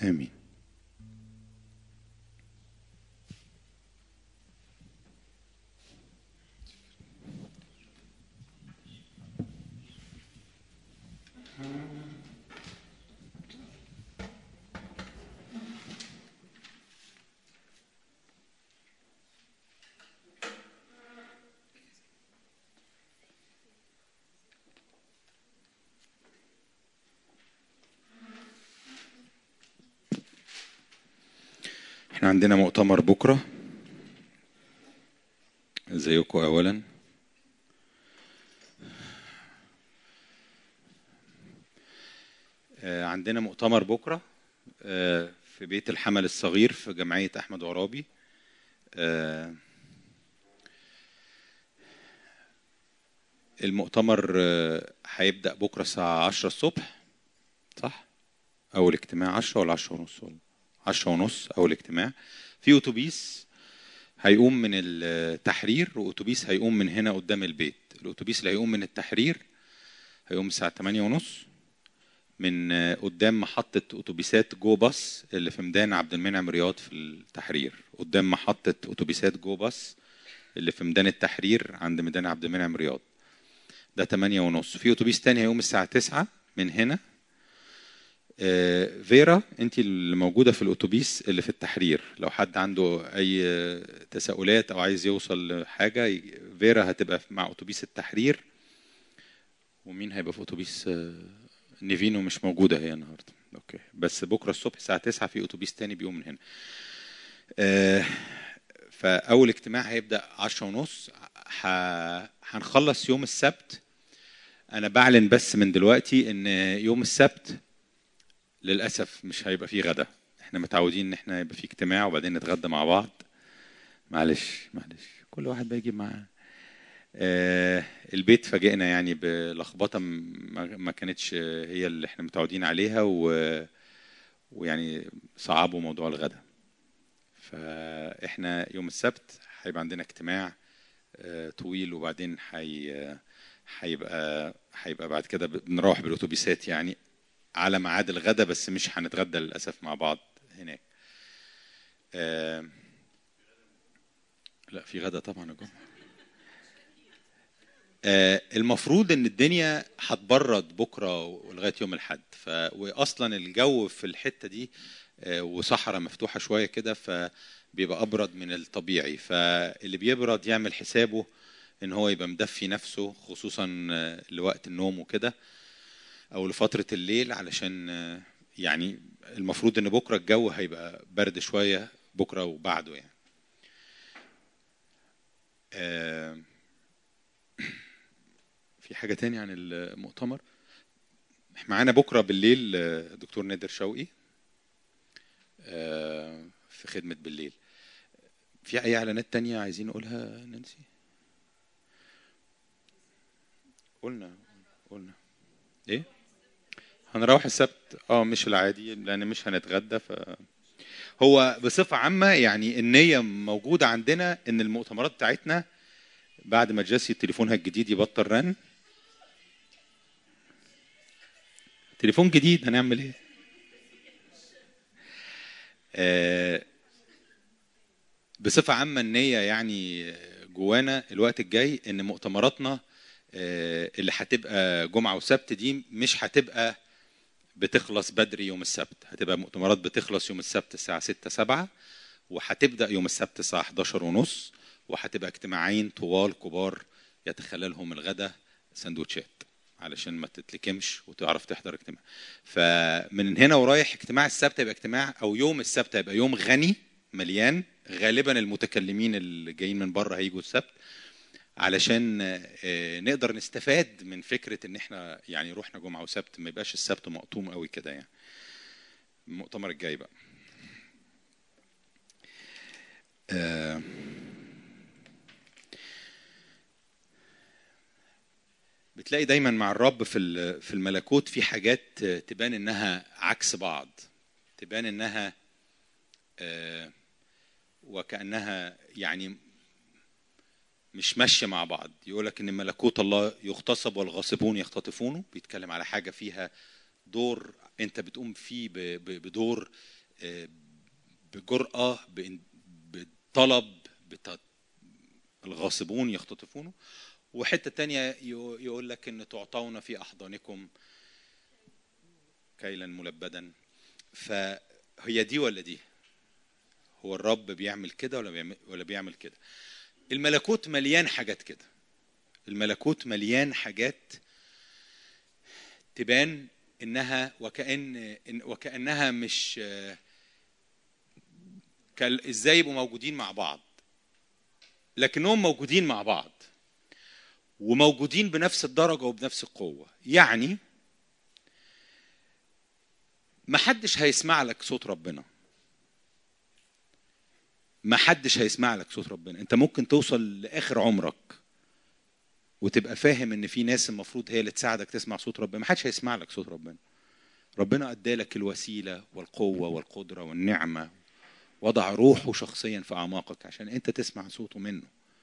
امين احنا عندنا مؤتمر بكرة ازيكم اولا آه، عندنا مؤتمر بكرة آه، في بيت الحمل الصغير في جمعية أحمد عرابي آه، المؤتمر آه، هيبدأ بكرة الساعة 10 الصبح صح؟ أول اجتماع 10 ولا 10 ونص ولا 10 ونص أول اجتماع في أتوبيس هيقوم من التحرير وأتوبيس هيقوم من هنا قدام البيت الأتوبيس اللي هيقوم من التحرير هيقوم الساعة 8 ونص من قدام محطة أتوبيسات جو باص اللي في ميدان عبد المنعم رياض في التحرير قدام محطة أتوبيسات جو باص اللي في ميدان التحرير عند ميدان عبد المنعم رياض ده 8 ونص في أتوبيس تاني هيقوم الساعة 9 من هنا آه، فيرا انت اللي موجوده في الاتوبيس اللي في التحرير لو حد عنده اي تساؤلات او عايز يوصل لحاجه ي- فيرا هتبقى مع اتوبيس التحرير ومين هيبقى في اتوبيس آه، نيفينو مش موجوده هي النهارده اوكي بس بكره الصبح الساعه 9 في اتوبيس تاني بيقوم من هنا آه، فاول اجتماع هيبدا 10 ونص ه- هنخلص يوم السبت انا بعلن بس من دلوقتي ان يوم السبت للاسف مش هيبقى فيه غدا احنا متعودين ان احنا يبقى فيه اجتماع وبعدين نتغدى مع بعض معلش معلش كل واحد بقى يجيب معاه آه البيت فاجئنا يعني بلخبطه ما ما كانتش هي اللي احنا متعودين عليها و ويعني صعبوا موضوع الغدا فاحنا يوم السبت هيبقى عندنا اجتماع آه، طويل وبعدين هي هيبقى هيبقى بعد كده بنروح بالاتوبيسات يعني على ميعاد الغدا بس مش هنتغدى للاسف مع بعض هناك آه، لا في غدا طبعا يا جماعه آه، المفروض ان الدنيا هتبرد بكره ولغايه يوم الاحد ف واصلا الجو في الحته دي آه، وصحراء مفتوحه شويه كده فبيبقى ابرد من الطبيعي فاللي بيبرد يعمل حسابه ان هو يبقى مدفي نفسه خصوصا آه، لوقت النوم وكده او لفتره الليل علشان آه، يعني المفروض ان بكره الجو هيبقى برد شويه بكره وبعده يعني آه، في حاجه تاني عن المؤتمر احنا معانا بكره بالليل آه، دكتور نادر شوقي آه، في خدمه بالليل في اي اعلانات تانية عايزين نقولها نانسي قلنا قلنا ايه هنروح السبت اه مش العادي لان مش هنتغدى ف هو بصفه عامه يعني النيه موجوده عندنا ان المؤتمرات بتاعتنا بعد ما جاسي تليفونها الجديد يبطل رن تليفون جديد هنعمل ايه آه، بصفة عامة النية يعني جوانا الوقت الجاي ان مؤتمراتنا آه، اللي هتبقى جمعة وسبت دي مش هتبقى بتخلص بدري يوم السبت هتبقى مؤتمرات بتخلص يوم السبت الساعة 6 7 وهتبدأ يوم السبت الساعة 11 ونص وهتبقى اجتماعين طوال كبار يتخللهم الغدا سندوتشات علشان ما تتلكمش وتعرف تحضر اجتماع فمن هنا ورايح اجتماع السبت هيبقى اجتماع او يوم السبت هيبقى يوم غني مليان غالبا المتكلمين اللي جايين من بره هيجوا السبت علشان آه، نقدر نستفاد من فكره ان احنا يعني روحنا جمعه وسبت ما يبقاش السبت مقطوم قوي كده يعني المؤتمر الجاي بقى آه، بتلاقي دايما مع الرب في ال- في الملكوت في حاجات تبان انها عكس بعض تبان انها آه، وكانها يعني مش ماشيه مع بعض يقول لك ان ملكوت الله يغتصب والغاصبون يختطفونه بيتكلم على حاجه فيها دور انت بتقوم فيه ب- ب- بدور آه، بجرأة بإن- بطلب بت- الغاصبون يختطفونه وحتة تانية يو- يقول لك ان تعطون في احضانكم كيلا ملبدا فهي دي ولا دي هو الرب بيعمل كده ولا بيعمل ولا بيعمل كده الملكوت مليان حاجات كده الملكوت مليان حاجات تبان انها وكأن إن- وكأنها مش آه، كال- ازاي يبقوا موجودين مع بعض لكنهم موجودين مع بعض وموجودين بنفس الدرجة وبنفس القوة يعني ما حدش هيسمع لك صوت ربنا ما حدش هيسمع لك صوت ربنا انت ممكن توصل لاخر عمرك وتبقى فاهم ان في ناس المفروض هي اللي تساعدك تسمع صوت ربنا ما حدش هيسمع لك صوت ربنا ربنا ادالك الوسيله والقوه والقدره والنعمه وضع روحه شخصيا في اعماقك عشان انت تسمع صوته منه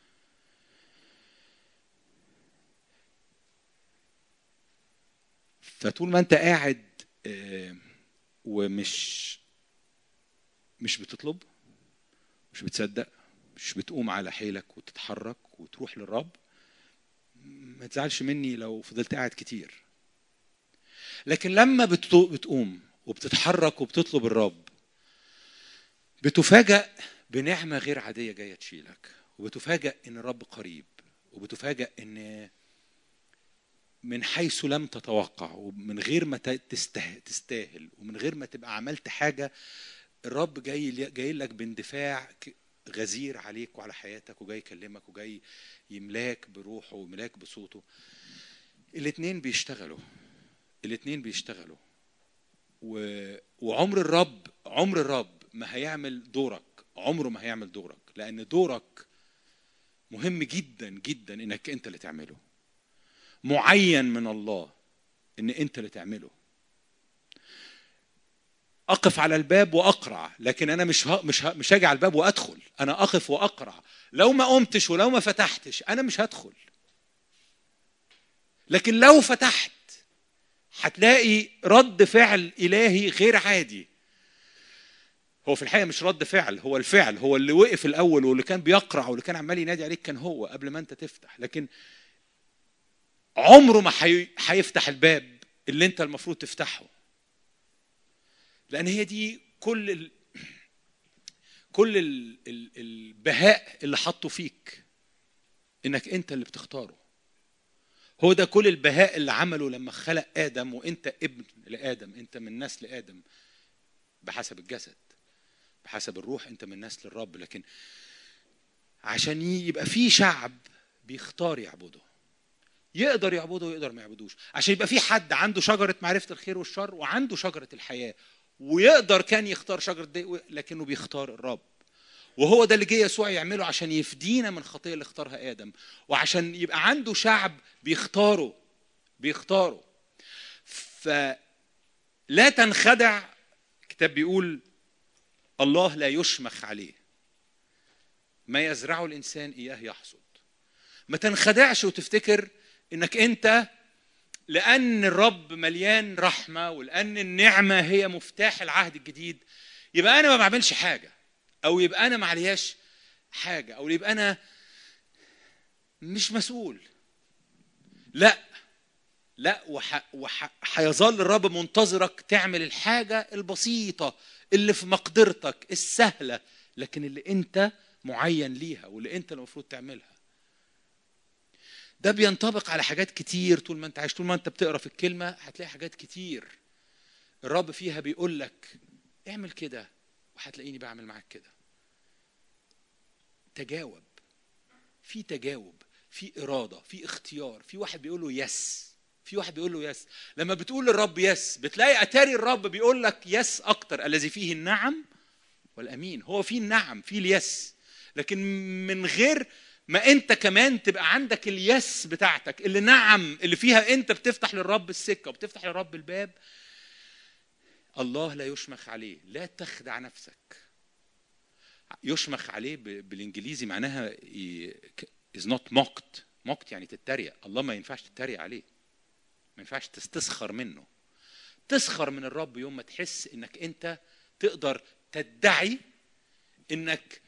فطول ما انت قاعد آه، ومش مش بتطلب مش بتصدق مش بتقوم على حيلك وتتحرك وتروح للرب ما تزعلش مني لو فضلت قاعد كتير لكن لما بتطو- بتقوم وبتتحرك وبتطلب الرب بتفاجأ بنعمة غير عادية جاية تشيلك وبتفاجأ إن الرب قريب وبتفاجأ إن من حيث لم تتوقع ومن غير ما ت- تسته- تستاهل ومن غير ما تبقى عملت حاجة الرب جاي جاي لك باندفاع ك- غزير عليك وعلى حياتك وجاي يكلمك وجاي يملاك بروحه ويملاك بصوته الاتنين بيشتغلوا الاتنين بيشتغلوا و... وعمر الرب عمر الرب ما هيعمل دورك عمره ما هيعمل دورك لان دورك مهم جدا جدا انك انت اللي تعمله معين من الله ان انت اللي تعمله اقف على الباب واقرع لكن انا مش ه... مش ه... مش هاجي على الباب وادخل انا اقف واقرع لو ما قمتش ولو ما فتحتش انا مش هدخل لكن لو فتحت هتلاقي رد فعل الهي غير عادي هو في الحقيقه مش رد فعل هو الفعل هو اللي وقف الاول واللي كان بيقرع واللي كان عمال ينادي عليك كان هو قبل ما انت تفتح لكن عمره ما حي... هيفتح الباب اللي انت المفروض تفتحه لان هي دي كل ال... كل ال... ال... البهاء اللي حطه فيك انك انت اللي بتختاره هو ده كل البهاء اللي عمله لما خلق ادم وانت ابن لادم انت من نسل ادم بحسب الجسد بحسب الروح انت من نسل الرب لكن عشان يبقى في شعب بيختار يعبده يقدر يعبده ويقدر ما يعبدوش عشان يبقى في حد عنده شجرة معرفة الخير والشر وعنده شجرة الحياة ويقدر كان يختار شجرة دي لكنه بيختار الرب وهو ده اللي جه يسوع يعمله عشان يفدينا من الخطيه اللي اختارها ادم وعشان يبقى عنده شعب بيختاره بيختاره فلا تنخدع الكتاب بيقول الله لا يشمخ عليه ما يزرعه الانسان اياه يحصد ما تنخدعش وتفتكر انك انت لان الرب مليان رحمه ولان النعمه هي مفتاح العهد الجديد يبقى انا ما بعملش حاجه او يبقى انا ما عليهاش حاجه او يبقى انا مش مسؤول لا لا وهيظل وح... الرب منتظرك تعمل الحاجه البسيطه اللي في مقدرتك السهله لكن اللي انت معين ليها واللي انت المفروض تعملها ده بينطبق على حاجات كتير طول ما انت عايش طول ما انت بتقرا في الكلمه هتلاقي حاجات كتير الرب فيها بيقول لك اعمل كده وهتلاقيني بعمل معاك كده تجاوب في تجاوب في اراده في اختيار في واحد بيقول له يس في واحد بيقول له يس لما بتقول للرب يس بتلاقي اتاري الرب بيقول لك يس اكتر الذي فيه النعم والامين هو فيه النعم فيه اليس لكن من غير ما انت كمان تبقى عندك اليس بتاعتك اللي نعم اللي فيها انت بتفتح للرب السكه وبتفتح للرب الباب الله لا يشمخ عليه لا تخدع نفسك يشمخ عليه بالانجليزي معناها is not mocked mocked يعني تتريق الله ما ينفعش تتريق عليه ما ينفعش تستسخر منه تسخر من الرب يوم ما تحس انك انت تقدر تدعي انك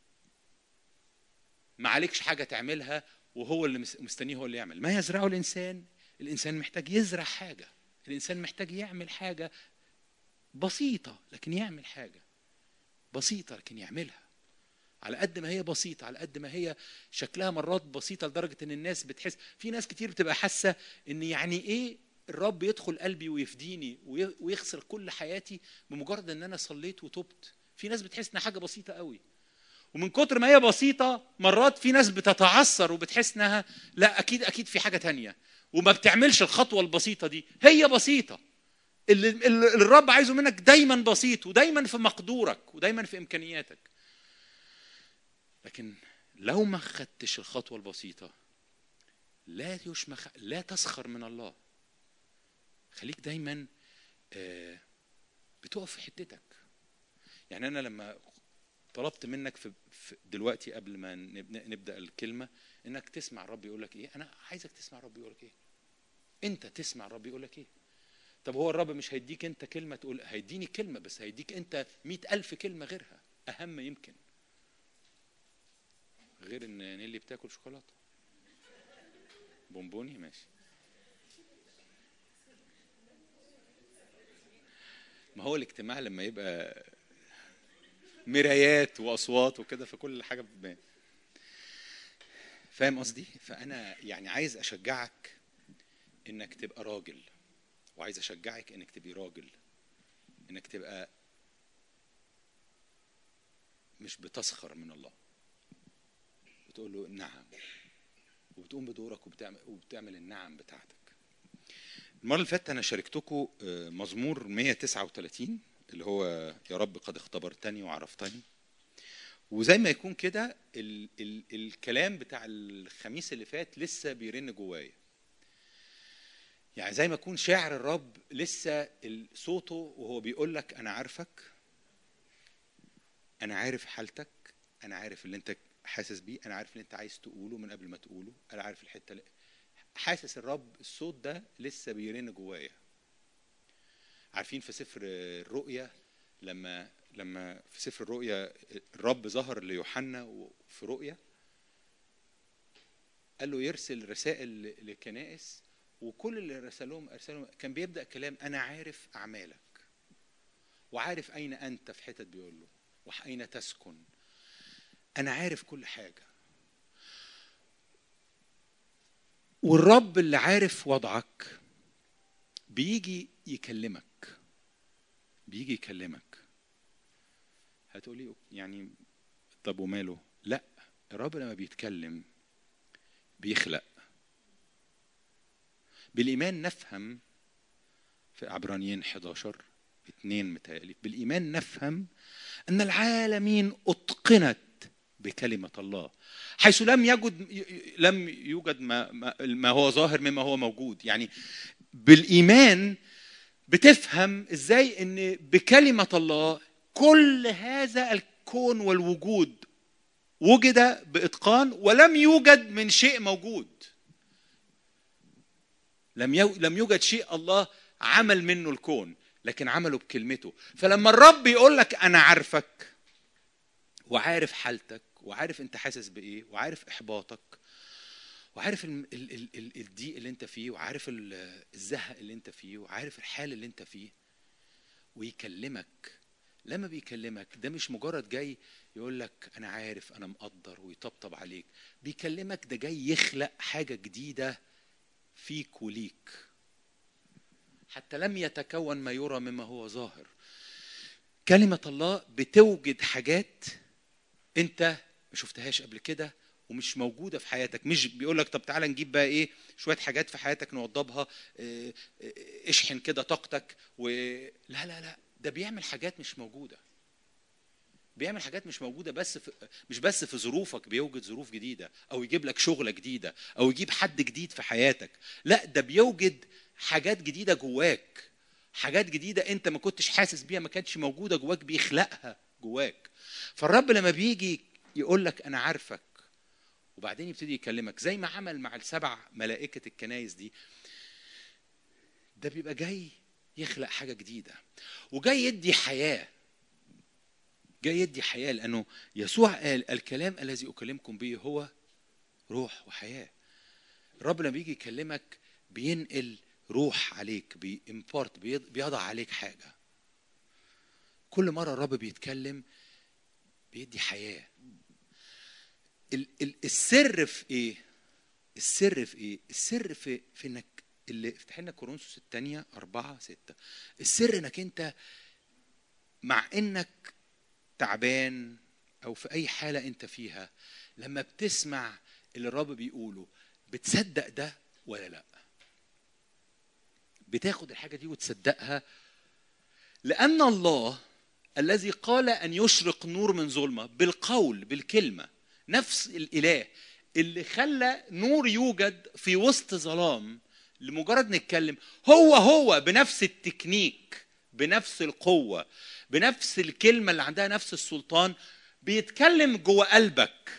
ما عليكش حاجه تعملها وهو اللي مس- مستنيه هو اللي يعمل ما يزرعه الانسان الانسان محتاج يزرع حاجه الانسان محتاج يعمل حاجه بسيطه لكن يعمل حاجه بسيطه لكن يعملها على قد ما هي بسيطه على قد ما هي شكلها مرات بسيطه لدرجه ان الناس بتحس في ناس كتير بتبقى حاسه ان يعني ايه الرب يدخل قلبي ويفديني وي- ويغسل كل حياتي بمجرد ان انا صليت وتبت في ناس بتحس انها حاجه بسيطه قوي ومن كتر ما هي بسيطة مرات في ناس بتتعثر وبتحس انها لا اكيد اكيد في حاجة تانية وما بتعملش الخطوة البسيطة دي هي بسيطة اللي اللي الرب عايزه منك دايما بسيط ودايما في مقدورك ودايما في امكانياتك لكن لو ما خدتش الخطوة البسيطة لا يشمخ لا تسخر من الله خليك دايما آه، بتقف في حتتك يعني انا لما طلبت منك في في دلوقتي قبل ما نب- نبدا الكلمه انك تسمع الرب يقول لك ايه انا عايزك تسمع الرب يقول لك ايه انت تسمع الرب يقول لك ايه طب هو الرب مش هيديك انت كلمه تقول هيديني كلمه بس هيديك انت مئة ألف كلمه غيرها اهم يمكن غير ان نيلي بتاكل شوكولاته بونبوني ماشي ما هو الاجتماع لما يبقى مرايات واصوات وكده فكل حاجه بتبان فاهم قصدي فانا يعني عايز اشجعك انك تبقى راجل وعايز اشجعك انك تبقي راجل انك تبقى مش بتسخر من الله بتقول له نعم وبتقوم بدورك وبتعمل وبتعمل النعم بتاعتك المره اللي فاتت انا شاركتكم آه، مزمور 139 اللي هو يا رب قد اختبرتني وعرفتني وزي ما يكون كده ال ال الكلام بتاع الخميس اللي فات لسه بيرن جوايا يعني زي ما يكون شاعر الرب لسه ال- صوته وهو بيقول لك انا عارفك انا عارف حالتك انا عارف اللي انت حاسس بيه انا عارف اللي انت عايز تقوله من قبل ما تقوله انا عارف الحته اللي حاسس الرب الصوت ده لسه بيرن جوايا عارفين في سفر الرؤيا لما لما في سفر الرؤيا الرب ظهر ليوحنا في رؤيا قال له يرسل رسائل لكنائس وكل اللي رسلهم ارسلهم كان بيبدا كلام انا عارف اعمالك وعارف اين انت في حتت بيقول له واين تسكن انا عارف كل حاجه والرب اللي عارف وضعك بيجي يكلمك بيجي يكلمك هتقولي يعني طب وماله لا الرب لما بيتكلم بيخلق بالإيمان نفهم في عبرانيين 11 اتنين متهيألي بالإيمان نفهم أن العالمين أتقنت بكلمة الله حيث لم يجد لم يوجد ما, ما, ما هو ظاهر مما هو موجود يعني بالإيمان بتفهم ازاي ان بكلمة الله كل هذا الكون والوجود وجد بإتقان ولم يوجد من شيء موجود لم يو... لم يوجد شيء الله عمل منه الكون لكن عمله بكلمته فلما الرب يقول لك انا عارفك وعارف حالتك وعارف انت حاسس بايه وعارف احباطك وعارف ال- ال- ال- ال- الضيق اللي انت فيه وعارف ال- الزهق اللي انت فيه وعارف الحال اللي انت فيه ويكلمك لما بيكلمك ده مش مجرد جاي يقول لك انا عارف انا مقدر ويطبطب عليك بيكلمك ده جاي يخلق حاجه جديده فيك وليك حتى لم يتكون ما يرى مما هو ظاهر كلمة الله بتوجد حاجات انت ما شفتهاش قبل كده ومش موجودة في حياتك مش بيقول لك طب تعالى نجيب بقى ايه شوية حاجات في حياتك نوضبها اه، اه، اشحن كده طاقتك و لا لا لا ده بيعمل حاجات مش موجودة بيعمل حاجات مش موجودة بس في مش بس في ظروفك بيوجد ظروف جديدة أو يجيب لك شغلة جديدة أو يجيب حد جديد في حياتك لا ده بيوجد حاجات جديدة جواك حاجات جديدة أنت ما كنتش حاسس بيها ما كانتش موجودة جواك بيخلقها جواك فالرب لما بيجي يقول لك أنا عارفك وبعدين يبتدي يكلمك زي ما عمل مع السبع ملائكة الكنايس دي ده بيبقى جاي يخلق حاجه جديده وجاي يدي حياه جاي يدي حياه لانه يسوع قال الكلام الذي اكلمكم به هو روح وحياه الرب لما بيجي يكلمك بينقل روح عليك بيمبارت بيضع عليك حاجه كل مره الرب بيتكلم بيدي حياه ال- ال- السر في ايه السر في ايه السر في في انك اللي افتح لنا كورنثوس الثانيه أربعة ستة السر انك انت مع انك تعبان او في اي حاله انت فيها لما بتسمع اللي الرب بيقوله بتصدق ده ولا لا بتاخد الحاجه دي وتصدقها لان الله الذي قال ان يشرق نور من ظلمه بالقول بالكلمه نفس الاله اللي خلى نور يوجد في وسط ظلام لمجرد نتكلم هو هو بنفس التكنيك بنفس القوه بنفس الكلمه اللي عندها نفس السلطان بيتكلم جوه قلبك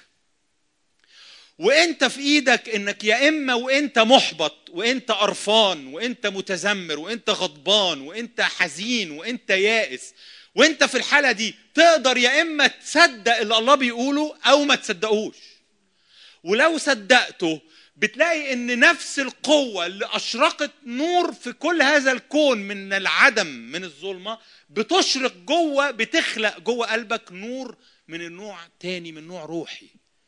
وانت في ايدك انك يا اما وانت محبط وانت قرفان وانت متذمر وانت غضبان وانت حزين وانت يائس وانت في الحاله دي تقدر يا اما تصدق اللي الله بيقوله او ما تصدقوش ولو صدقته بتلاقي ان نفس القوه اللي اشرقت نور في كل هذا الكون من العدم من الظلمه بتشرق جوه بتخلق جوه قلبك نور من النوع تاني من نوع روحي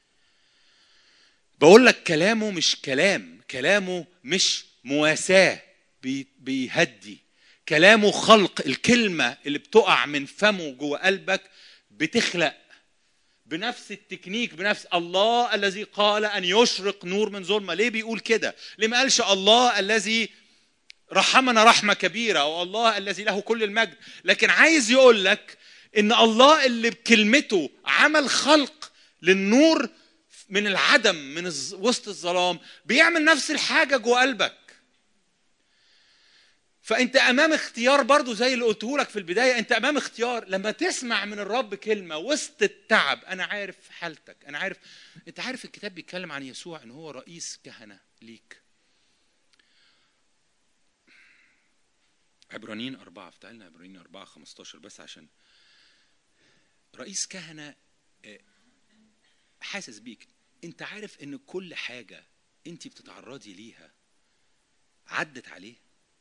بقول لك كلامه مش كلام كلامه مش مواساة بي- بيهدي كلامه خلق الكلمة اللي بتقع من فمه جوه قلبك بتخلق بنفس التكنيك بنفس الله الذي قال ان يشرق نور من ظلمه ليه بيقول كده ليه ما قالش الله الذي رحمنا رحمه كبيره او الله الذي له كل المجد لكن عايز يقول لك ان الله اللي بكلمته عمل خلق للنور من العدم من الز- وسط الظلام بيعمل نفس الحاجه جوه قلبك فانت امام اختيار برضو زي اللي قلته لك في البدايه انت امام اختيار لما تسمع من الرب كلمه وسط التعب انا عارف حالتك انا عارف انت عارف الكتاب بيتكلم عن يسوع ان هو رئيس كهنه ليك عبرانيين أربعة افتح لنا عبرانيين أربعة 15 بس عشان رئيس كهنة آه، حاسس بيك انت عارف ان كل حاجة انت بتتعرضي ليها عدت عليه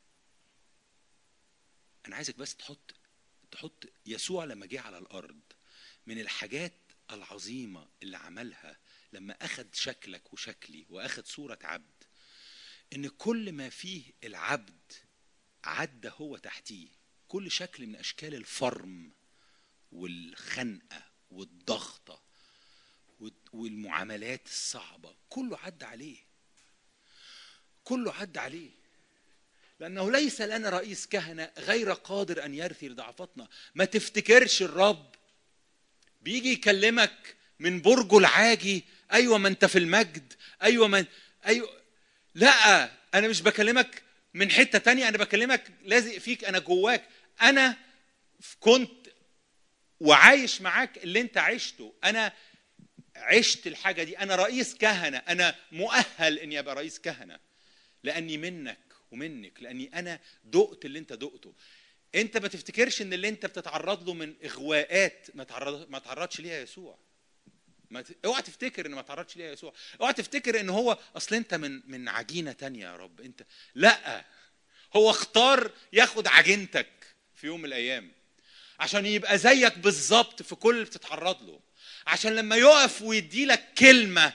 انا عايزك بس تحط تحط يسوع لما جه على الارض من الحاجات العظيمة اللي عملها لما اخذ شكلك وشكلي واخذ صورة عبد ان كل ما فيه العبد عدى هو تحتيه كل شكل من اشكال الفرم والخنقه والضغطه والمعاملات الصعبه كله عدى عليه كله عدى عليه لانه ليس لنا رئيس كهنه غير قادر ان يرثي لضعفتنا ما تفتكرش الرب بيجي يكلمك من برجه العاجي ايوه ما انت في المجد ايوه ما ايوه لا انا مش بكلمك من حته تانية انا بكلمك لازق فيك انا جواك انا كنت وعايش معاك اللي انت عشته انا عشت الحاجه دي انا رئيس كهنه انا مؤهل اني ابقى رئيس كهنه لاني منك ومنك لاني انا دقت اللي انت دقته انت ما تفتكرش ان اللي انت بتتعرض له من اغواءات ما تعرض ما تعرضش ليها يسوع ما ت... اوعى تفتكر ان ما تعرضش ليها يسوع اوعى تفتكر ان هو اصل انت من من عجينه تانية يا رب انت لا هو اختار ياخد عجينتك في يوم من الايام عشان يبقى زيك بالظبط في كل اللي بتتعرض له عشان لما يقف ويدي لك كلمه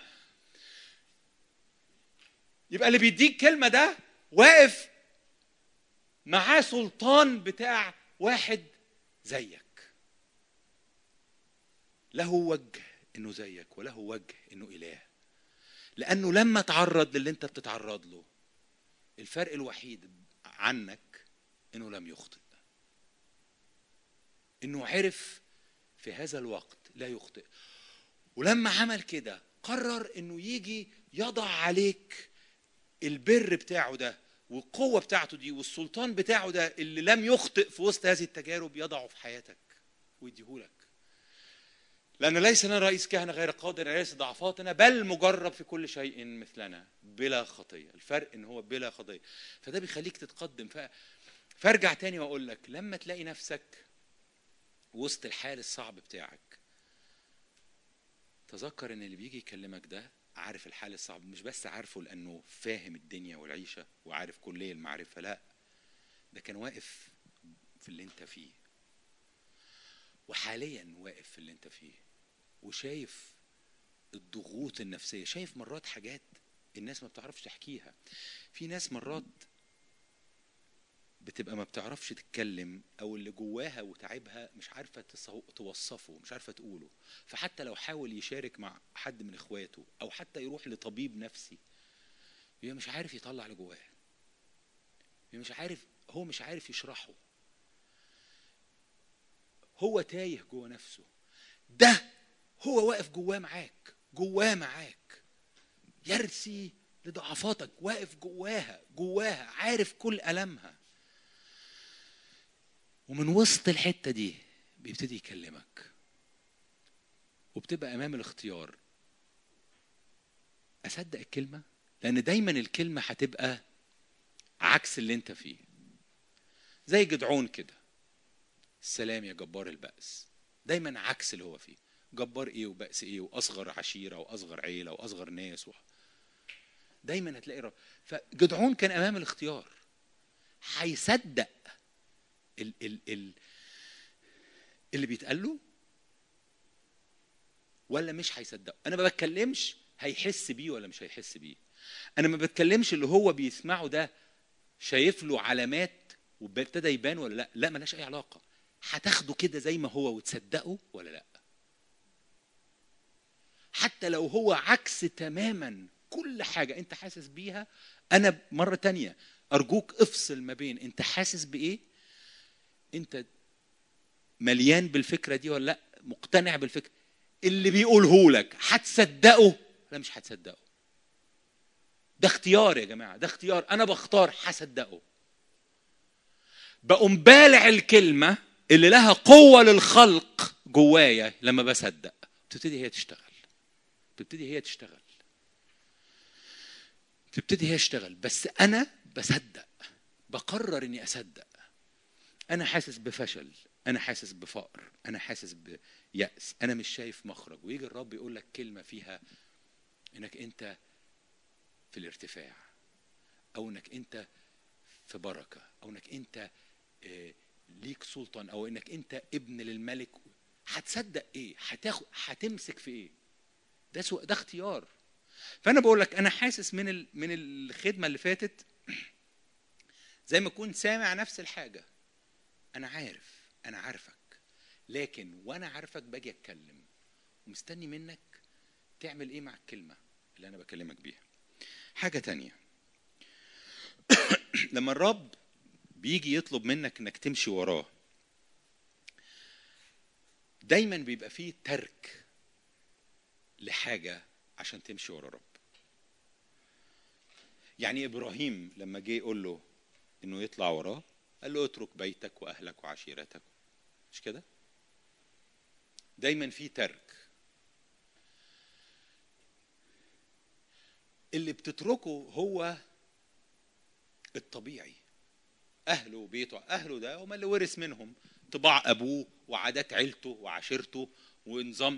يبقى اللي بيديك كلمه ده واقف معاه سلطان بتاع واحد زيك له وجه انه زيك وله وجه انه اله لانه لما تعرض للي انت بتتعرض له الفرق الوحيد عنك انه لم يخطئ انه عرف في هذا الوقت لا يخطئ ولما عمل كده قرر انه يجي يضع عليك البر بتاعه ده والقوة بتاعته دي والسلطان بتاعه ده اللي لم يخطئ في وسط هذه التجارب يضعه في حياتك ويديهولك لأن ليس لنا رئيس كهنة غير قادر على ضعفاتنا بل مجرب في كل شيء مثلنا بلا خطية الفرق إن هو بلا خطية فده بيخليك تتقدم ف فارجع تاني واقول لك لما تلاقي نفسك وسط الحال الصعب بتاعك تذكر ان اللي بيجي يكلمك ده عارف الحال الصعب مش بس عارفه لانه فاهم الدنيا والعيشه وعارف كليه المعرفه لا ده كان واقف في اللي انت فيه وحاليا واقف في اللي انت فيه وشايف الضغوط النفسيه شايف مرات حاجات الناس ما بتعرفش تحكيها في ناس مرات بتبقى ما بتعرفش تتكلم او اللي جواها وتعبها مش عارفه تصو- توصفه مش عارفه تقوله فحتى لو حاول يشارك مع حد من اخواته او حتى يروح لطبيب نفسي يبقى مش عارف يطلع اللي جواه يبقى مش عارف هو مش عارف يشرحه هو تايه جوه نفسه ده هو واقف جواه معاك جواه معاك يرثي لضعفاتك واقف جواها جواها عارف كل ألمها ومن وسط الحتة دي بيبتدي يكلمك وبتبقى أمام الاختيار أصدق الكلمة لأن دايما الكلمة هتبقى عكس اللي أنت فيه زي جدعون كده السلام يا جبار البأس دايما عكس اللي هو فيه جبار ايه وبأس ايه واصغر عشيره واصغر عيله واصغر ناس و... دايما هتلاقي رب فجدعون كان امام الاختيار هيصدق ال ال ال اللي بيتقال له ولا مش هيصدقه انا ما بتكلمش هيحس بيه ولا مش هيحس بيه انا ما بتكلمش اللي هو بيسمعه ده شايف له علامات وابتدى يبان ولا لا لا ملهاش اي علاقه هتاخده كده زي ما هو وتصدقه ولا لا حتى لو هو عكس تماما كل حاجة انت حاسس بيها انا مرة تانية ارجوك افصل ما بين انت حاسس بايه انت مليان بالفكرة دي ولا لا مقتنع بالفكرة اللي بيقوله لك هتصدقه لا مش هتصدقه ده اختيار يا جماعة ده اختيار انا بختار هصدقه بقوم بالع الكلمة اللي لها قوة للخلق جوايا لما بصدق تبتدي هي تشتغل تبتدي هي تشتغل تبتدي هي تشتغل بس انا بصدق بقرر اني اصدق انا حاسس بفشل انا حاسس بفقر انا حاسس بيأس انا مش شايف مخرج ويجي الرب يقول لك كلمه فيها انك انت في الارتفاع او انك انت في بركه او انك انت آه، ليك سلطان او انك انت ابن للملك هتصدق ايه هتاخد هتمسك في ايه ده سو... ده اختيار فانا بقول لك انا حاسس من ال... من الخدمه اللي فاتت زي ما اكون سامع نفس الحاجه انا عارف انا عارفك لكن وانا عارفك باجي اتكلم ومستني منك تعمل ايه مع الكلمه اللي انا بكلمك بيها حاجه تانية لما الرب بيجي يطلب منك انك تمشي وراه دايما بيبقى فيه ترك لحاجه عشان تمشي ورا رب يعني ابراهيم لما جه يقول له انه يطلع وراه قال له اترك بيتك واهلك وعشيرتك مش كده دايما في ترك اللي بتتركه هو الطبيعي اهله وبيته اهله ده هم اللي ورث منهم طباع ابوه وعادات عيلته وعشيرته ونظام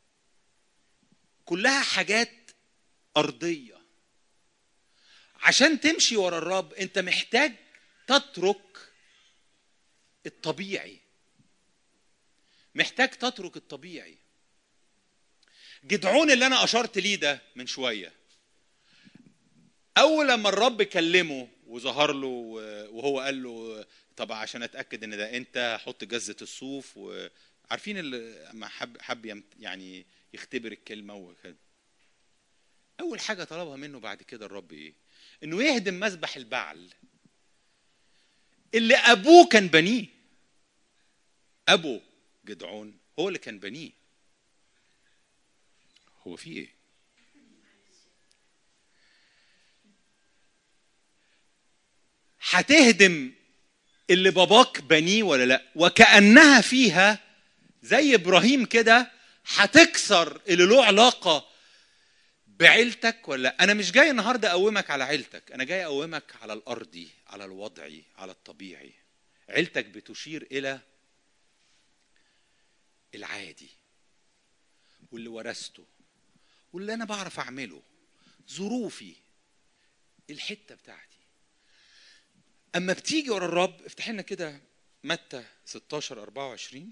كلها حاجات ارضيه عشان تمشي ورا الرب انت محتاج تترك الطبيعي محتاج تترك الطبيعي جدعون اللي انا اشرت ليه ده من شويه اول لما الرب كلمه وظهر له وهو قال له طب عشان اتاكد ان ده انت حط جزه الصوف وعارفين اللي اما حب حب يمت- يعني يختبر الكلمه وكده اول حاجه طلبها منه بعد كده الرب ايه انه يهدم مذبح البعل اللي ابوه كان بنيه ابو جدعون هو اللي كان بنيه هو في ايه هتهدم اللي باباك بنيه ولا لا وكانها فيها زي ابراهيم كده هتكسر اللي له علاقه بعيلتك ولا لا؟ انا مش جاي النهارده اقومك على عيلتك انا جاي اقومك على الارضي على الوضعي على الطبيعي عيلتك بتشير الى العادي واللي ورثته واللي انا بعرف اعمله ظروفي الحته بتاعتي اما بتيجي ورا الرب افتح لنا كده متى 16 24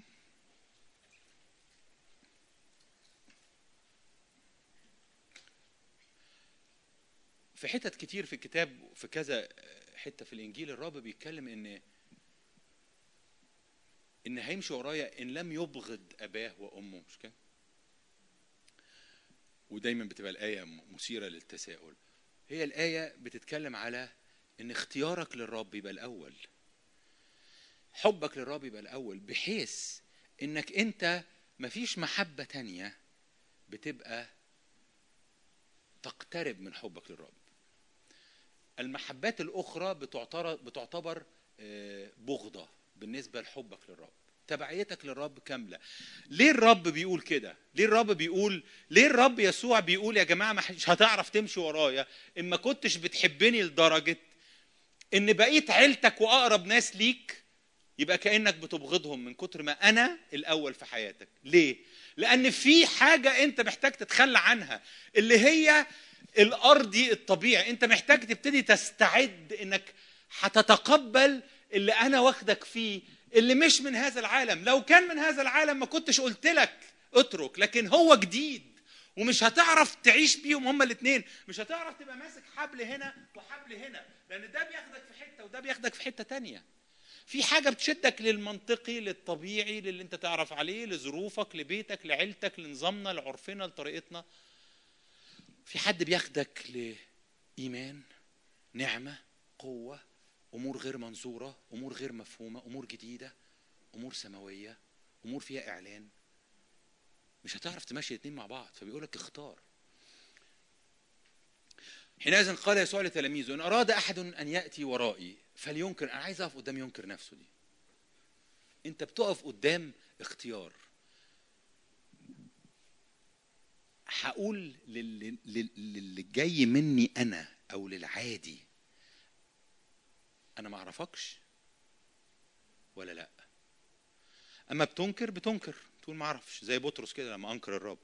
في حتت كتير في الكتاب في كذا حته في الانجيل الرب بيتكلم ان ان هيمشي ورايا ان لم يبغض اباه وامه مش كده ودايما بتبقى الايه مثيره للتساؤل هي الايه بتتكلم على ان اختيارك للرب يبقى الاول حبك للرب يبقى الاول بحيث انك انت مفيش محبه تانية بتبقى تقترب من حبك للرب المحبات الاخرى بتعتبر بتعتبر آه، بغضه بالنسبه لحبك للرب تبعيتك للرب كامله ليه الرب بيقول كده ليه الرب بيقول ليه الرب يسوع بيقول يا جماعه مش هتعرف تمشي ورايا ان ما كنتش بتحبني لدرجه ان بقيت عيلتك واقرب ناس ليك يبقى كانك بتبغضهم من كتر ما انا الاول في حياتك ليه لان في حاجه انت محتاج تتخلى عنها اللي هي الارضي الطبيعي انت محتاج تبتدي تستعد انك هتتقبل اللي انا واخدك فيه اللي مش من هذا العالم لو كان من هذا العالم ما كنتش قلت لك اترك لكن هو جديد ومش هتعرف تعيش بيهم هما الاثنين مش هتعرف تبقى ماسك حبل هنا وحبل هنا لان ده بياخدك في حته وده بياخدك في حته تانية في حاجه بتشدك للمنطقي للطبيعي للي انت تعرف عليه لظروفك لبيتك لعيلتك لنظامنا لعرفنا لطريقتنا في حد بياخدك لايمان نعمه قوه امور غير منظوره امور غير مفهومه امور جديده امور سماويه امور فيها اعلان مش هتعرف تمشي الاثنين مع بعض فبيقول لك اختار حينئذ قال يسوع لتلاميذه ان اراد احد ان ياتي ورائي فلينكر انا عايز اقف قدام ينكر نفسه دي انت بتقف قدام اختيار هقول للي, للي جاي مني انا او للعادي انا ما اعرفكش ولا لا اما بتنكر بتنكر تقول ما اعرفش زي بطرس كده لما انكر الرب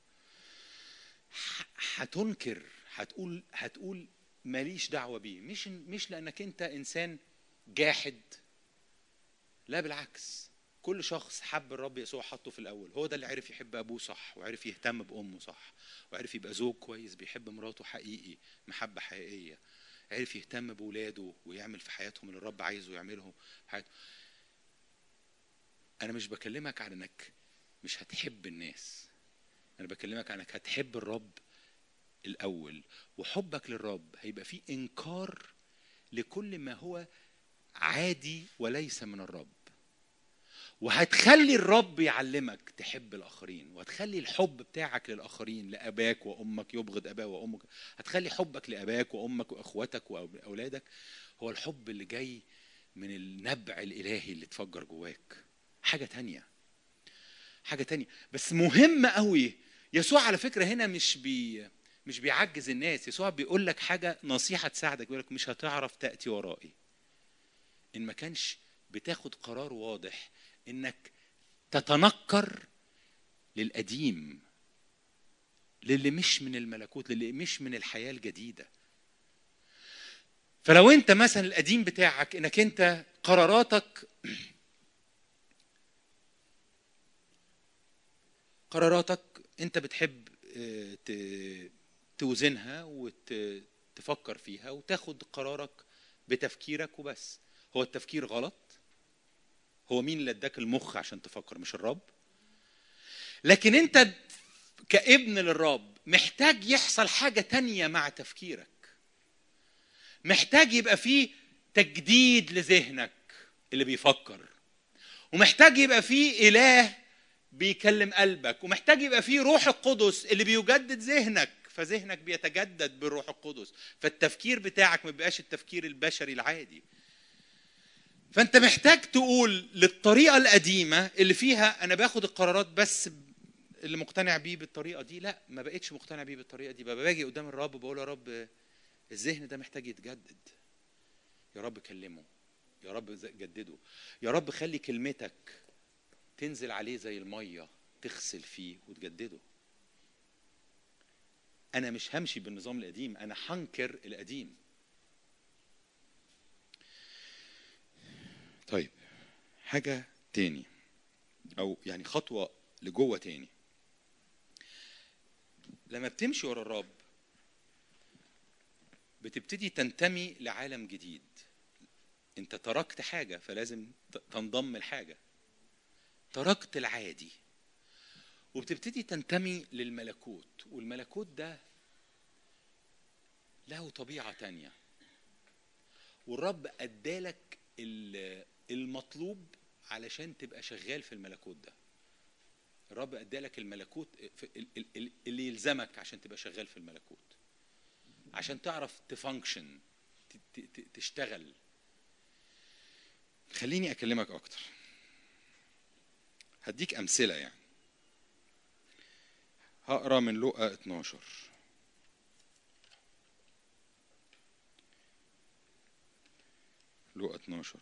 هتنكر هتقول هتقول ماليش دعوه بيه مش مش لانك انت انسان جاحد لا بالعكس كل شخص حب الرب يسوع حطه في الاول هو ده اللي عرف يحب ابوه صح وعرف يهتم بامه صح وعرف يبقى زوج كويس بيحب مراته حقيقي محبه حقيقيه عرف يهتم بولاده ويعمل في حياتهم اللي الرب عايزه يعمله في حياته انا مش بكلمك عن انك مش هتحب الناس انا بكلمك عن انك هتحب الرب الاول وحبك للرب هيبقى فيه انكار لكل ما هو عادي وليس من الرب وهتخلي الرب يعلمك تحب الاخرين وهتخلي الحب بتاعك للاخرين لاباك وامك يبغض اباه وامك هتخلي حبك لاباك وامك واخواتك واولادك هو الحب اللي جاي من النبع الالهي اللي اتفجر جواك حاجه تانية حاجه تانية بس مهم قوي يسوع على فكره هنا مش بي مش بيعجز الناس يسوع بيقول لك حاجه نصيحه تساعدك بيقول لك مش هتعرف تاتي ورائي ان ما كانش بتاخد قرار واضح انك تتنكر للقديم للي مش من الملكوت للي مش من الحياه الجديده فلو انت مثلا القديم بتاعك انك انت قراراتك قراراتك انت بتحب توزنها وتفكر فيها وتاخد قرارك بتفكيرك وبس هو التفكير غلط هو مين اللي اداك المخ عشان تفكر مش الرب لكن انت كابن للرب محتاج يحصل حاجة تانية مع تفكيرك محتاج يبقى فيه تجديد لذهنك اللي بيفكر ومحتاج يبقى فيه إله بيكلم قلبك ومحتاج يبقى فيه روح القدس اللي بيجدد ذهنك فذهنك بيتجدد بالروح القدس فالتفكير بتاعك ما بيبقاش التفكير البشري العادي فانت محتاج تقول للطريقه القديمه اللي فيها انا باخد القرارات بس اللي مقتنع بيه بالطريقه دي لا ما بقتش مقتنع بيه بالطريقه دي بقى باجي قدام الرب بقول يا رب الذهن ده محتاج يتجدد يا رب كلمه يا رب ز- جدده يا رب خلي كلمتك تنزل عليه زي الميه تغسل فيه وتجدده انا مش همشي بالنظام القديم انا هنكر القديم طيب حاجه تاني او يعني خطوه لجوه تاني لما بتمشي ورا الرب بتبتدي تنتمي لعالم جديد انت تركت حاجه فلازم ت- تنضم لحاجه تركت العادي وبتبتدي تنتمي للملكوت والملكوت ده له طبيعه تانية والرب ادالك ال- المطلوب علشان تبقى شغال في الملكوت ده الرب ادالك الملكوت في- ال- ال- ال- اللي يلزمك عشان تبقى شغال في الملكوت عشان تعرف تفانكشن ت- ت- ت- تشتغل خليني اكلمك اكتر هديك امثله يعني هقرا من لقا 12 لقا 12